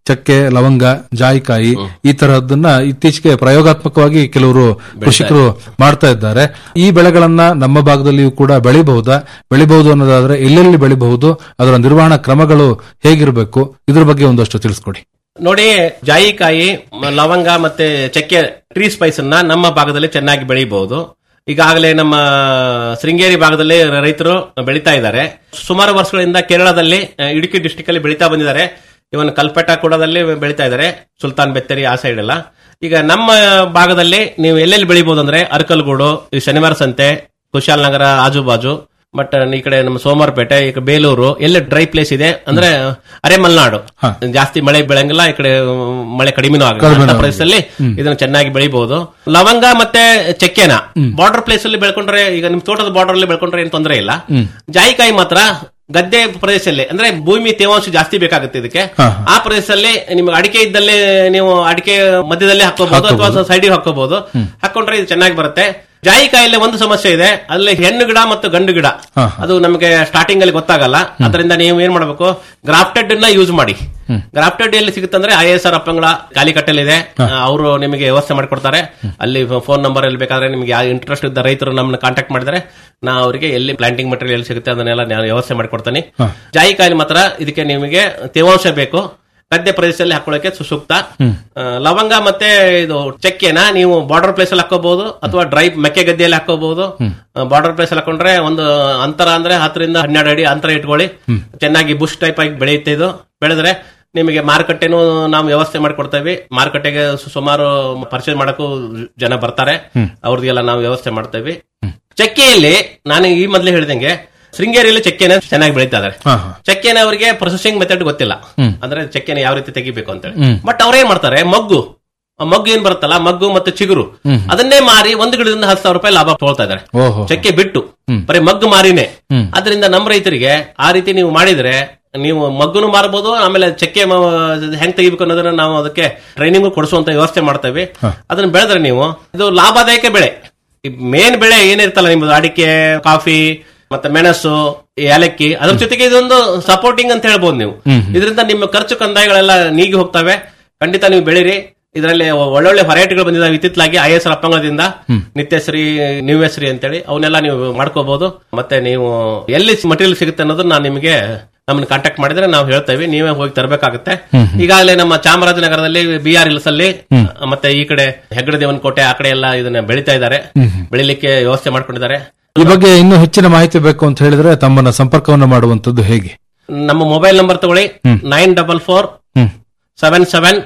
ಚಕ್ಕೆ ಲವಂಗ ಜಾಯಿಕಾಯಿ ಈ ತರಹದನ್ನ ಇತ್ತೀಚೆಗೆ ಪ್ರಯೋಗಾತ್ಮಕವಾಗಿ ಕೆಲವರು ಕೃಷಿಕರು ಮಾಡ್ತಾ ಇದ್ದಾರೆ ಈ ಬೆಳೆಗಳನ್ನ ನಮ್ಮ ಭಾಗದಲ್ಲಿಯೂ ಕೂಡ ಬೆಳಿಬಹುದಾ ಬೆಳಿಬಹುದು ಅನ್ನೋದಾದ್ರೆ ಎಲ್ಲೆಲ್ಲಿ ಬೆಳಿಬಹುದು ಅದರ ನಿರ್ವಹಣಾ ಕ್ರಮಗಳು ಹೇಗಿರಬೇಕು ಇದ್ರ ಬಗ್ಗೆ ಒಂದಷ್ಟು ತಿಳಿಸ್ಕೊಡಿ ನೋಡಿ ಜಾಯಿಕಾಯಿ ಮ- ಲವಂಗ ಮತ್ತೆ ಚಕ್ಕೆ ಟ್ರೀ ಸ್ಪೈಸ್ ಅನ್ನ ನಮ್ಮ ಭಾಗದಲ್ಲಿ ಚೆನ್ನಾಗಿ ಬೆಳಿಬಹುದು ಈಗಾಗಲೇ ನಮ್ಮ ಶೃಂಗೇರಿ ಭಾಗದಲ್ಲಿ ರೈತರು ಬೆಳೀತಾ ಇದ್ದಾರೆ ಸುಮಾರು ವರ್ಷಗಳಿಂದ ಕೇರಳದಲ್ಲಿ ಆ, ಇಡುಕಿ ಡಿಸ್ಟಿಕ್ ಅಲ್ಲಿ ಬೆಳೀತಾ ಬಂದಿದ್ದಾರೆ ಇವನ್ ಕಲ್ಪೆಟ ಕೂಡದಲ್ಲಿ ಬೆಳೀತಾ ಇದ್ದಾರೆ ಸುಲ್ತಾನ್ ಬೆತ್ತರಿ ಆ ಸೈಡ್ ಎಲ್ಲ ಈಗ ನಮ್ಮ ಭಾಗದಲ್ಲಿ ನೀವು ಎಲ್ಲೆಲ್ಲಿ ಬೆಳಿಬಹುದು ಅಂದ್ರೆ ಅರಕಲ್ಗೂಡು ಈ ಶನಿವಾರ ಸಂತೆ ಕುಶಾಲನಗರ ಆಜು ಬಾಜು ಬಟ್ ಈ ಕಡೆ ನಮ್ಮ ಸೋಮವಾರಪೇಟೆ ಈ ಕಡೆ ಬೇಲೂರು ಎಲ್ಲಿ ಡ್ರೈ ಪ್ಲೇಸ್ ಇದೆ ಅಂದ್ರೆ ಅರೆ ಮಲೆನಾಡು ಜಾಸ್ತಿ ಮಳೆ ಬೆಳಂಗಿಲ್ಲ ಈ ಕಡೆ ಮ್, ಮಳೆ ಕಡಿಮೆನೂ ಆಗಲ್ಲ ಕಡಿಮೆನೂ ಅಂತ ಆಗಲ್ಲ. ಪ್ರದೇಶದಲ್ಲಿ ಇದನ್ನ ಚೆನ್ನಾಗಿ ಬೆಳಿಬಹುದು ಲವಂಗ ಮತ್ತೆ ಚಕ್ಕೆನ ಬಾರ್ಡರ್ ಪ್ಲೇಸ್ ಅಲ್ಲಿ ಬೆಳ್ಕೊಂಡ್ರೆ ಈಗ ನಿಮ್ ತೋಟದ ಬಾರ್ಡರ್ ಅಲ್ಲಿ ಬೆಳ್ಕೊಂಡ್ರೆ ಏನ್ ತೊಂದರೆ ಇಲ್ಲ ಜಾಯಿಕಾಯಿ ಮಾತ್ರ ಗದ್ದೆ ಪ್ರದೇಶದಲ್ಲಿ ಅಂದ್ರೆ ಭೂಮಿ ತೇವಾಂಶ ಜಾಸ್ತಿ ಬೇಕಾಗುತ್ತೆ ಇದಕ್ಕೆ ಆ ಪ್ರದೇಶದಲ್ಲಿ ನಿಮ್ಗೆ ಅಡಿಕೆ ಇದ್ದಲ್ಲಿ ನೀವು ಅಡಿಕೆ ಮಧ್ಯದಲ್ಲಿ ಹಾಕೋಬಹುದು ಅಥವಾ ಸೈಡಿಗೆ ಹಾಕೋಬಹುದು ಹಾಕೊಂಡ್ರೆ ಇದು ಚೆನ್ನಾಗಿ ಬರುತ್ತೆ ಜಾಯಿಕಾಯಲ್ಲಿ ಒಂದು ಸಮಸ್ಯೆ ಇದೆ ಅಲ್ಲಿ ಹೆಣ್ಣು ಗಿಡ ಮತ್ತು ಗಂಡು ಗಿಡ ಅದು ನಮಗೆ ಸ್ಟಾರ್ಟಿಂಗ್ ಅಲ್ಲಿ ಗೊತ್ತಾಗಲ್ಲ ಅದರಿಂದ ನೀವು ಏನ್ ಮಾಡಬೇಕು ಗ್ರಾಫ್ಟೆಡ್ ನ ಯೂಸ್ ಮಾಡಿ ಗ್ರಾಫ್ಟೆಡ್ ಎಲ್ಲಿ ಸಿಗುತ್ತೆ ಅಂದ್ರೆ ಐ ಎಸ್ ಆರ್ ಅಪ್ಪಂಗಳ ಕಾಲಿಕಟ್ಟಲಿದೆ ಅವರು ನಿಮಗೆ ವ್ಯವಸ್ಥೆ ಮಾಡಿಕೊಡ್ತಾರೆ ಅಲ್ಲಿ ಫೋನ್ ನಂಬರ್ ಎಲ್ಲಿ ಬೇಕಾದ್ರೆ ನಿಮಗೆ ಯಾವ ಇಂಟ್ರೆಸ್ಟ್ ಇದ್ದ ರೈತರು ನಮ್ಮನ್ನ ಕಾಂಟ್ಯಾಕ್ಟ್ ಮಾಡಿದ್ರೆ ನಾ ಅವರಿಗೆ ಎಲ್ಲಿ ಪ್ಲಾಂಟಿಂಗ್ ಮಟೀರಿಯಲ್ ಎಲ್ಲಿ ಸಿಗುತ್ತೆ ಅದನ್ನೆಲ್ಲ ನಾನು ವ್ಯವಸ್ಥೆ ಮಾಡಿಕೊಡ್ತೀನಿ ಜಾಯಿಕಾಯಿ ಮಾತ್ರ ಇದಕ್ಕೆ ನಿಮಗೆ ತೇವಾಂಶ ಬೇಕು ಗದ್ದೆ ಪ್ರದೇಶದಲ್ಲಿ ಹಾಕೊಳ್ಳೋಕೆ ಸುಸೂಕ್ತ ಆ, ಲವಂಗ ಮತ್ತೆ ಇದು ಚಕ್ಕೆನ ನೀವು ಬಾರ್ಡರ್ ಪ್ಲೇಸ್ ಅಲ್ಲಿ ಹಾಕೋಬಹುದು ಅಥವಾ ಡ್ರೈ ಮೆಕ್ಕೆ ಗದ್ದೆಯಲ್ಲಿ ಹಾಕೋಬಹುದು ಬಾರ್ಡರ್ ಪ್ಲೇಸ್ ಅಲ್ಲಿ ಹಾಕೊಂಡ್ರೆ ಒಂದು ಅಂತರ ಅಂದ್ರೆ ಹತ್ತರಿಂದ ಹನ್ನೆರಡು ಅಡಿ ಅಂತರ ಇಟ್ಕೊಳ್ಳಿ ಚೆನ್ನಾಗಿ ಬುಷ್ ಟೈಪ್ ಆಗಿ ಬೆಳೆಯುತ್ತೆ ಇದು ಬೆಳೆದ್ರೆ ನಿಮಗೆ ಮಾರುಕಟ್ಟೆನೂ ನಾವು ವ್ಯವಸ್ಥೆ ಮಾಡಿಕೊಡ್ತೇವೆ ಮಾರುಕಟ್ಟೆಗೆ ಸು- ಸುಮಾರು ಪರ್ಚೇಸ್ ಮಾಡಕ್ಕೂ ಜನ ಬರ್ತಾರೆ ಅವ್ರಿಗೆಲ್ಲ ನಾವು ವ್ಯವಸ್ಥೆ ಮಾಡ್ತೇವೆ ಚಕ್ಕೆಯಲ್ಲಿ ನಾನು ಈ ಮೊದಲೇ ಹೇಳಿದಂಗೆ ಶೃಂಗೇರಿಯಲ್ಲಿ ಚಕ್ಕೆನ ಚೆನ್ನಾಗಿ ಬೆಳೀತಾ ಇದಾರೆ ಚಕ್ಕೆನ ಅವರಿಗೆ ಪ್ರೊಸೆಸಿಂಗ್ ಮೆಥಡ್ ಗೊತ್ತಿಲ್ಲ ಅಂದ್ರೆ ಚಕ್ಕೆನ ಯಾವ ರೀತಿ ತೆಗಿಬೇಕು ಅಂತ ಹೇಳಿ ಬಟ್ ಅವ್ರೇನ್ ಮಾಡ್ತಾರೆ ಮಗ್ಗು ಆ ಮಗ್ಗು ಏನ್ ಬರುತ್ತಲ್ಲ ಮಗ್ಗು ಮತ್ತು ಚಿಗುರು ಅದನ್ನೇ ಮಾರಿ ಒಂದು ಗಿಡದಿಂದ ಹತ್ತು ಸಾವಿರ ರೂಪಾಯಿ ಲಾಭ ತಗೊಳ್ತಾ ಇದಾರೆ ಓಹೋ ಚಕ್ಕೆ ಬಿಟ್ಟು ಬರೀ ಮಗ್ಗು ಮಾರಿನೇ ಅದರಿಂದ ನಮ್ಮ ರೈತರಿಗೆ ಆ ರೀತಿ ನೀವು ಮಾಡಿದ್ರೆ ನೀವು ಮಗ್ಗುನು ಮಾರಬಹುದು ಆಮೇಲೆ ಚಕ್ಕೆ ಮ- ಹೆಂಗ್ ತೆಗಿಬೇಕು ಅನ್ನೋದನ್ನ ನಾವು ಅದಕ್ಕೆ ಟ್ರೈನಿಂಗ್ ಕೊಡಿಸುವಂತ ವ್ಯವಸ್ಥೆ ಮಾಡ್ತೇವೆ ಅದನ್ನ ಬೆಳೆದ್ರೆ ನೀವು ಇದು ಲಾಭದಾಯಕ ಬೆಳೆ ಮೇನ್ ಬೆಳೆ ಏನಿರ್ತಲ್ಲ ನಿಮ್ಮದು ಅಡಿಕೆ ಕಾಫಿ ಮತ್ತೆ ಮೆಣಸು ಏಲಕ್ಕಿ ಅದ್ರ ಜೊತೆಗೆ ಇದೊಂದು ಸಪೋರ್ಟಿಂಗ್ ಅಂತ ಹೇಳ್ಬೋದು ನೀವು ಇದರಿಂದ ನಿಮ್ಮ ಖರ್ಚು ಕಂದಾಯಗಳೆಲ್ಲ ನೀಗಿ ಹೋಗ್ತವೆ ಖಂಡಿತ ನೀವು ಬೆಳೀರಿ ಇದರಲ್ಲಿ ಒಳ್ಳೊಳ್ಳೆ ವೆರೈಟಿಗಳು ಬಂದಿದ್ದಾವೆ ಇತ್ತಿತ್ತಲಾಗಿ ಐ ಎಸ್ ಅಪ್ಪಂಗದಿಂದ ನಿತ್ಯಶ್ರೀ ನಿವ್ಯಶ್ರೀ ಅಂತೇಳಿ ಅವನ್ನೆಲ್ಲ ನೀವು ಮಾಡ್ಕೋಬಹುದು ಮತ್ತೆ ನೀವು ಎಲ್ಲಿ ಮಟೀರಿಯಲ್ ಸಿಗುತ್ತೆ ಅನ್ನೋದನ್ನ ನಾನು ನಿಮಗೆ ನಮ್ಮನ್ನ ಕಾಂಟ್ಯಾಕ್ಟ್ ಮಾಡಿದ್ರೆ ನಾವು ಹೇಳ್ತೇವೆ ನೀವೇ ಹೋಗಿ ತರಬೇಕಾಗುತ್ತೆ ಈಗಾಗಲೇ ನಮ್ಮ ಚಾಮರಾಜನಗರದಲ್ಲಿ ಬಿ ಆರ್ ಹಿಲ್ಸ್ ಅಲ್ಲಿ ಮತ್ತೆ ಈ ಕಡೆ ಹೆಗ್ಗಡ ದೇವನಕೋಟೆ ಆ ಕಡೆ ಎಲ್ಲ ಇದನ್ನ ಬೆಳೀತಾ ಇದ್ದಾರೆ ಬೆಳಿಲಿಕ್ಕೆ ವ್ಯವಸ್ಥೆ ಮಾಡ್ಕೊಂಡಿದ್ದಾರೆ ಈ ಬಗ್ಗೆ ಇನ್ನೂ ಹೆಚ್ಚಿನ ಮಾಹಿತಿ ಬೇಕು ಅಂತ ಹೇಳಿದ್ರೆ ತಮ್ಮನ್ನ ಸಂಪರ್ಕವನ್ನು ಮಾಡುವಂತದ್ದು ಹೇಗೆ ನಮ್ಮ ಮೊಬೈಲ್ ನಂಬರ್ ತಗೊಳ್ಳಿ nine double four seven seven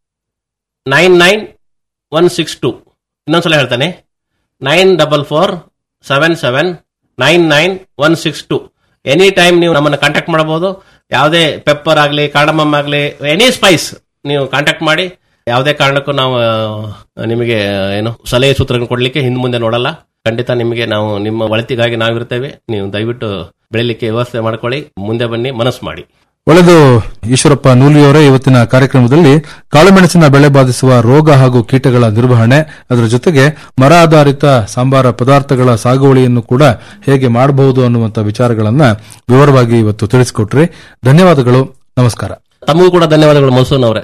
nine nine one six two ಇನ್ನೊಂದ್ಸಲ ಹೇಳ್ತಾನೆ nine double four seven seven nine nine one six two any time ನೀವು ನಮ್ಮನ್ನು ಕಾಂಟ್ಯಾಕ್ಟ್ ಮಾಡಬಹುದು ಯಾವುದೇ ಪೆಪ್ಪರ್ ಆಗಲಿ ಕಾರ್ಡಮಮ್ ಆಗಲಿ ಎನಿ ಸ್ಪೈಸ್ ನೀವು ಕಾಂಟ್ಯಾಕ್ಟ್ ಮಾಡಿ ಯಾವುದೇ ಕಾರಣಕ್ಕೂ ನಾವು ಆ, ನಿಮಗೆ ಏನು ಸಲಹೆ ಸೂತ್ರಗಳನ್ನು ಕೊಡ್ಲಿಕ್ಕೆ ಹಿಂದ್ ಮುಂದೆ ನೋಡಲ್ಲ ಖಂಡಿತ ನಿಮಗೆ ನಾವು ನಿಮ್ಮ ಒಳಿತಿಗಾಗಿ ನಾವಿರ್ತೇವೆ ನೀವು ದಯವಿಟ್ಟು ಬೆಳಿಲಿಕ್ಕೆ ವ್ಯವಸ್ಥೆ ಮಾಡ್ಕೊಳ್ಳಿ ಮುಂದೆ ಬನ್ನಿ ಮನಸ್ಸು ಮಾಡಿ ಒಳ್ಳೆದು ಈಶ್ವರಪ್ಪ ನೂಲಿಯವರೇ ಇವತ್ತಿನ ಕಾರ್ಯಕ್ರಮದಲ್ಲಿ ಕಾಳುಮೆಣಸಿನ ಬೆಳೆ ಬಾಧಿಸುವ ರೋಗ ಹಾಗೂ ಕೀಟಗಳ ನಿರ್ವಹಣೆ ಅದರ ಜೊತೆಗೆ ಮರ ಆಧಾರಿತ ಸಾಂಬಾರ ಪದಾರ್ಥಗಳ ಸಾಗುವಳಿಯನ್ನು ಕೂಡ ಹೇಗೆ ಮಾಡಬಹುದು ಅನ್ನುವಂತ ವಿಚಾರಗಳನ್ನ ವಿವರವಾಗಿ ಇವತ್ತು ತಿಳಿಸಿಕೊಟ್ರಿ ಧನ್ಯವಾದಗಳು ನಮಸ್ಕಾರ ತಮಗೂ ಕೂಡ ಧನ್ಯವಾದಗಳು ಮನ್ಸೂನ್ ಅವರೇ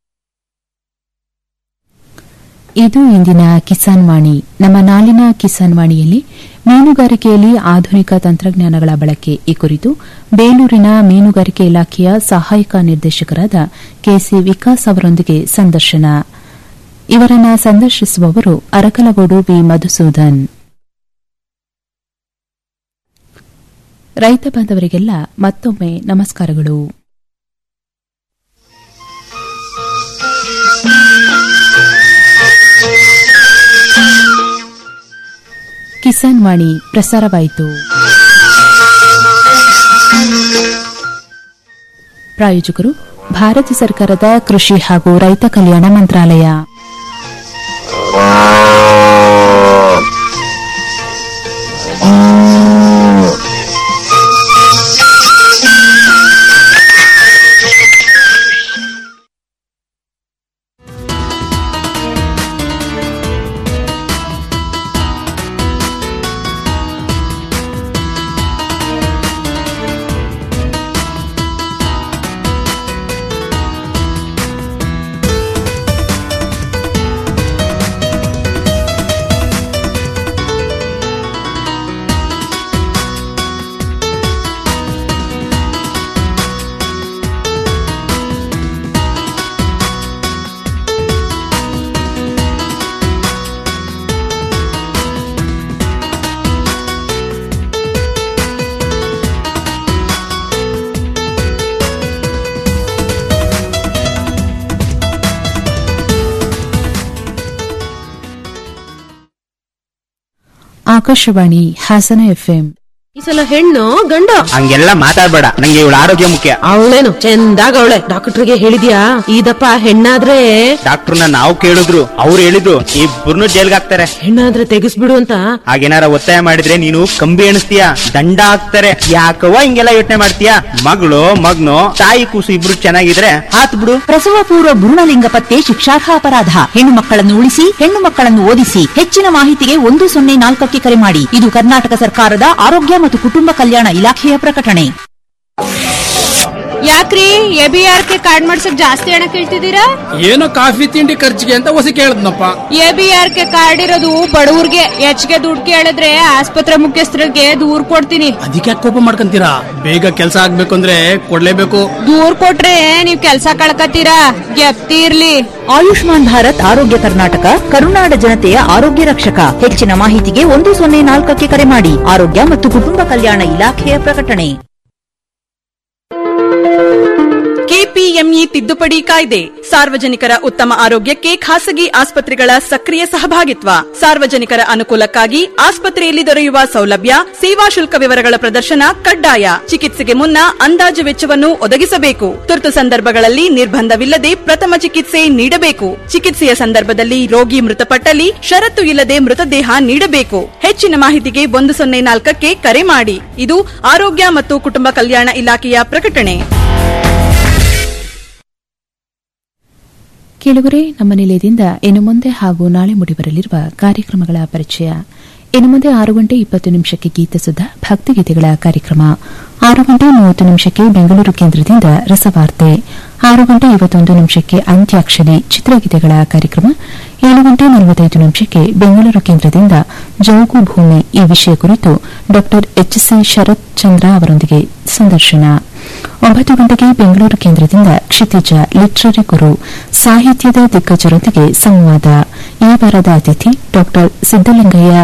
ಇದು ಇಂದಿನ ಕಿಸಾನ್ ವಾಣಿ ನಮ್ಮ ನಾಳಿನ ಕಿಸಾನ್ ವಾಣಿಯಲ್ಲಿ ಮೀನುಗಾರಿಕೆಯಲ್ಲಿ ಆಧುನಿಕ ತಂತ್ರಜ್ಞಾನಗಳ ಬಳಕೆ ಈ ಕುರಿತು ಬೇಲೂರಿನ ಮೀನುಗಾರಿಕೆ ಇಲಾಖೆಯ ಸಹಾಯಕ ನಿರ್ದೇಶಕರಾದ ಕೆಸಿ ವಿಕಾಸ್ ಅವರೊಂದಿಗೆ ಸಂದರ್ಶನ ಇವರನ್ನ ಸಂದರ್ಶಿಸುವವರು ಅರಕಲಗೋಡು ಬಿ ಮಧುಸೂದನ್ ರೈತ ಬಾಂಧವರಿಗೆಲ್ಲ ಮತ್ತೊಮ್ಮೆ ನಮಸ್ಕಾರಗಳು ಕಿಸಾನ್ ವಾಣಿ ಪ್ರಸಾರವಾಯಿತು ಪ್ರಾಯೋಜಕರು ಭಾರತ ಸರ್ಕಾರದ ಕೃಷಿ ಹಾಗೂ ರೈತ ಕಲ್ಯಾಣ ಮಂತ್ರಾಲಯ ಆಕಾಶವಾಣಿ ಹಾಸನ ಎಫ್ಎಂ ಈ ಸಲ ಹೆಣ್ಣು ಗಂಡು ಹಂಗೆಲ್ಲ ಮಾತಾಡ್ಬೇಡ ನಂಗೆ ಇವಳ ಆರೋಗ್ಯ ಮುಖ್ಯ ಅವಳೇನು ಚಂದಾಗ ಅವಳೆ ಡಾಕ್ಟರ್ಗೆ ಹೇಳಿದ್ಯಾ ಇದಪ್ಪ ಹೆಣ್ಣಾದ್ರೆ ಡಾಕ್ಟರ್ನ ನಾವು ಕೇಳಿದ್ರು ಅವ್ರು ಹೇಳಿದ್ರು ಇಬ್ಬರನ್ನು ಜೈಲ್ಗೆ ಹಾಕ್ತಾರೆ ಹೆಣ್ಣಾದ್ರೆ ತೆಗಿಸ್ಬಿಡು ಅಂತ ಹಾಗೇನಾರ ಒತ್ತಾಯ ಮಾಡಿದ್ರೆ ನೀನು ಕಂಬಿ ಎಣಿಸ್ತೀಯ ದಂಡ ಹಾಕ್ತಾರೆ ಯಾಕವ್ವ ಹಿಂಗೆಲ್ಲ ಯೋಚನೆ ಮಾಡ್ತೀಯ ಮಗಳು ಮಗ್ನು ತಾಯಿ ಕೂಸು ಇಬ್ರು ಚೆನ್ನಾಗಿದ್ರೆ ಹಾತ್ ಬಿಡು ಪ್ರಸವ ಪೂರ್ವ ಭ್ರೂಣಲಿಂಗ ಪತ್ತೆ ಶಿಕ್ಷಾರ್ಹ ಅಪರಾಧ ಹೆಣ್ಣು ಮಕ್ಕಳನ್ನು ಉಳಿಸಿ ಹೆಣ್ಣು ಮಕ್ಕಳನ್ನು ಓದಿಸಿ ಹೆಚ್ಚಿನ ಮಾಹಿತಿಗೆ ಒಂದು ಸೊನ್ನೆ ನಾಲ್ಕಕ್ಕೆ ಕರೆ ಮಾಡಿ ಇದು ಕರ್ನಾಟಕ ಸರ್ಕಾರದ ಆರೋಗ್ಯ ಮತ್ತು ಕುಟುಂಬ ಕಲ್ಯಾಣ ಇಲಾಖೆಯ ಪ್ರಕಟಣೆ ಯಾಕ್ರಿ A B R K card ಮಾಡ್ಸಕ್ ಜಾಸ್ತಿ ಹಣ ಕೇಳ್ತಿದ್ದೀರಾ ಏನೋ ಕಾಫಿ ತಿಂಡಿ ಖರ್ಚಿಗೆ ಅಂತ ಹೊಸ ಕೇಳದ್ನಪ್ಪ A B R K card ಇರೋದು ಬಡವ್ರಿಗೆ ಹೆಚ್ಚಿಗೆ ದುಡ್ಡು ಕೇಳಿದ್ರೆ ಆಸ್ಪತ್ರೆ ಮುಖ್ಯಸ್ಥರಿಗೆ ದೂರ್ ಕೊಡ್ತೀನಿ ಅದಕ್ಕೆ ಕೋಪ ಮಾಡ್ಕೊಂತೀರಾ ಬೇಗ ಕೆಲಸ ಆಗ್ಬೇಕು ಅಂದ್ರೆ ಕೊಡ್ಲೇಬೇಕು ದೂರ್ ಕೊಟ್ರೆ ನೀವ್ ಕೆಲ್ಸ ಕಳ್ಕತ್ತೀರಾ ಗೆಪ್ತಿ ಇರ್ಲಿ ಆಯುಷ್ಮಾನ್ ಭಾರತ್ ಆರೋಗ್ಯ ಕರ್ನಾಟಕ ಕರುನಾಡ ಜನತೆಯ ಆರೋಗ್ಯ ರಕ್ಷಕ ಹೆಚ್ಚಿನ ಮಾಹಿತಿಗೆ ಒಂದು ಸೊನ್ನೆ ನಾಲ್ಕಕ್ಕೆ ಕರೆ ಮಾಡಿ ಆರೋಗ್ಯ ಮತ್ತು ಕುಟುಂಬ ಕಲ್ಯಾಣ ಇಲಾಖೆಯ ಪ್ರಕಟಣೆ ಕೆಪಿಎಂಇ ತಿದ್ದುಪಡಿ ಕಾಯ್ದೆ ಸಾರ್ವಜನಿಕರ ಉತ್ತಮ ಆರೋಗ್ಯಕ್ಕೆ ಖಾಸಗಿ ಆಸ್ಪತ್ರೆಗಳ ಸಕ್ರಿಯ ಸಹಭಾಗಿತ್ವ ಸಾರ್ವಜನಿಕರ ಅನುಕೂಲಕ್ಕಾಗಿ ಆಸ್ಪತ್ರೆಯಲ್ಲಿ ದೊರೆಯುವ ಸೌಲಭ್ಯ ಸೇವಾ ಶುಲ್ಕ ವಿವರಗಳ ಪ್ರದರ್ಶನ ಕಡ್ಡಾಯ ಚಿಕಿತ್ಸೆಗೆ ಮುನ್ನ ಅಂದಾಜು ವೆಚ್ಚವನ್ನು ಒದಗಿಸಬೇಕು ತುರ್ತು ಸಂದರ್ಭಗಳಲ್ಲಿ ನಿರ್ಬಂಧವಿಲ್ಲದೆ ಪ್ರಥಮ ಚಿಕಿತ್ಸೆ ನೀಡಬೇಕು ಚಿಕಿತ್ಸೆಯ ಸಂದರ್ಭದಲ್ಲಿ ರೋಗಿ ಮೃತಪಟ್ಟಲ್ಲಿ ಷರತ್ತು ಇಲ್ಲದೆ ಮೃತದೇಹ ನೀಡಬೇಕು ಹೆಚ್ಚಿನ ಮಾಹಿತಿಗೆ ಒಂದು ಸೊನ್ನೆ ನಾಲ್ಕಕ್ಕೆ ಕರೆ ಮಾಡಿ ಇದು ಆರೋಗ್ಯ ಮತ್ತು ಕುಟುಂಬ ಕಲ್ಯಾಣ ಇಲಾಖೆಯ ಪ್ರಕಟಣೆ ಕೇಳುಗರೆ ನಮ್ಮ ನಿಲಯದಿಂದ ಇನ್ನು ಮುಂದೆ ಹಾಗೂ ನಾಳೆ ಮೂಡಿಬರಲಿರುವ ಕಾರ್ಯಕ್ರಮಗಳ ಪರಿಚಯ ಇನ್ನು ಮುಂದೆ ಆರು ಗಂಟೆ ಇಪ್ಪತ್ತು ನಿಮಿಷಕ್ಕೆ ಗೀತಸುಧ ಭಕ್ತಿಗೀತೆಗಳ ಕಾರ್ಯಕ್ರಮ ಆರು ಗಂಟೆ ಮೂವತ್ತು ನಿಮಿಷಕ್ಕೆ ಬೆಂಗಳೂರು ಕೇಂದ್ರದಿಂದ ರಸವಾರ್ತೆ ಆರು ಗಂಟೆ ಐವತ್ತೊಂದು ನಿಮಿಷಕ್ಕೆ ಅಂತ್ಯಾಕ್ಷರಿ ಚಿತ್ರಗೀತೆಗಳ ಕಾರ್ಯಕ್ರಮ ಏಳು ಗಂಟೆ ನಲವತ್ತೈದು ನಿಮಿಷಕ್ಕೆ ಬೆಂಗಳೂರು ಕೇಂದ್ರದಿಂದ ಜೌಗು ಭೂಮಿ ಈ ವಿಷಯ ಕುರಿತು ಡಾ ಎಚ್ ಸಿ ಶರತ್ ಚಂದ್ರ ಅವರೊಂದಿಗೆ ಸಂದರ್ಶನ ಒಂಬತ್ತು ಗಂಟೆಗೆ ಬೆಂಗಳೂರು ಕೇಂದ್ರದಿಂದ ಕ್ಷಿತಿಜ ಲಿಟ್ರರಿ ಗುರು ಸಾಹಿತ್ಯದ ದಿಗ್ಗಜರೊಂದಿಗೆ ಸಂವಾದ ಈ ವಾರದ ಅತಿಥಿ ಡಾ ಸಿದ್ದಲಿಂಗಯ್ಯ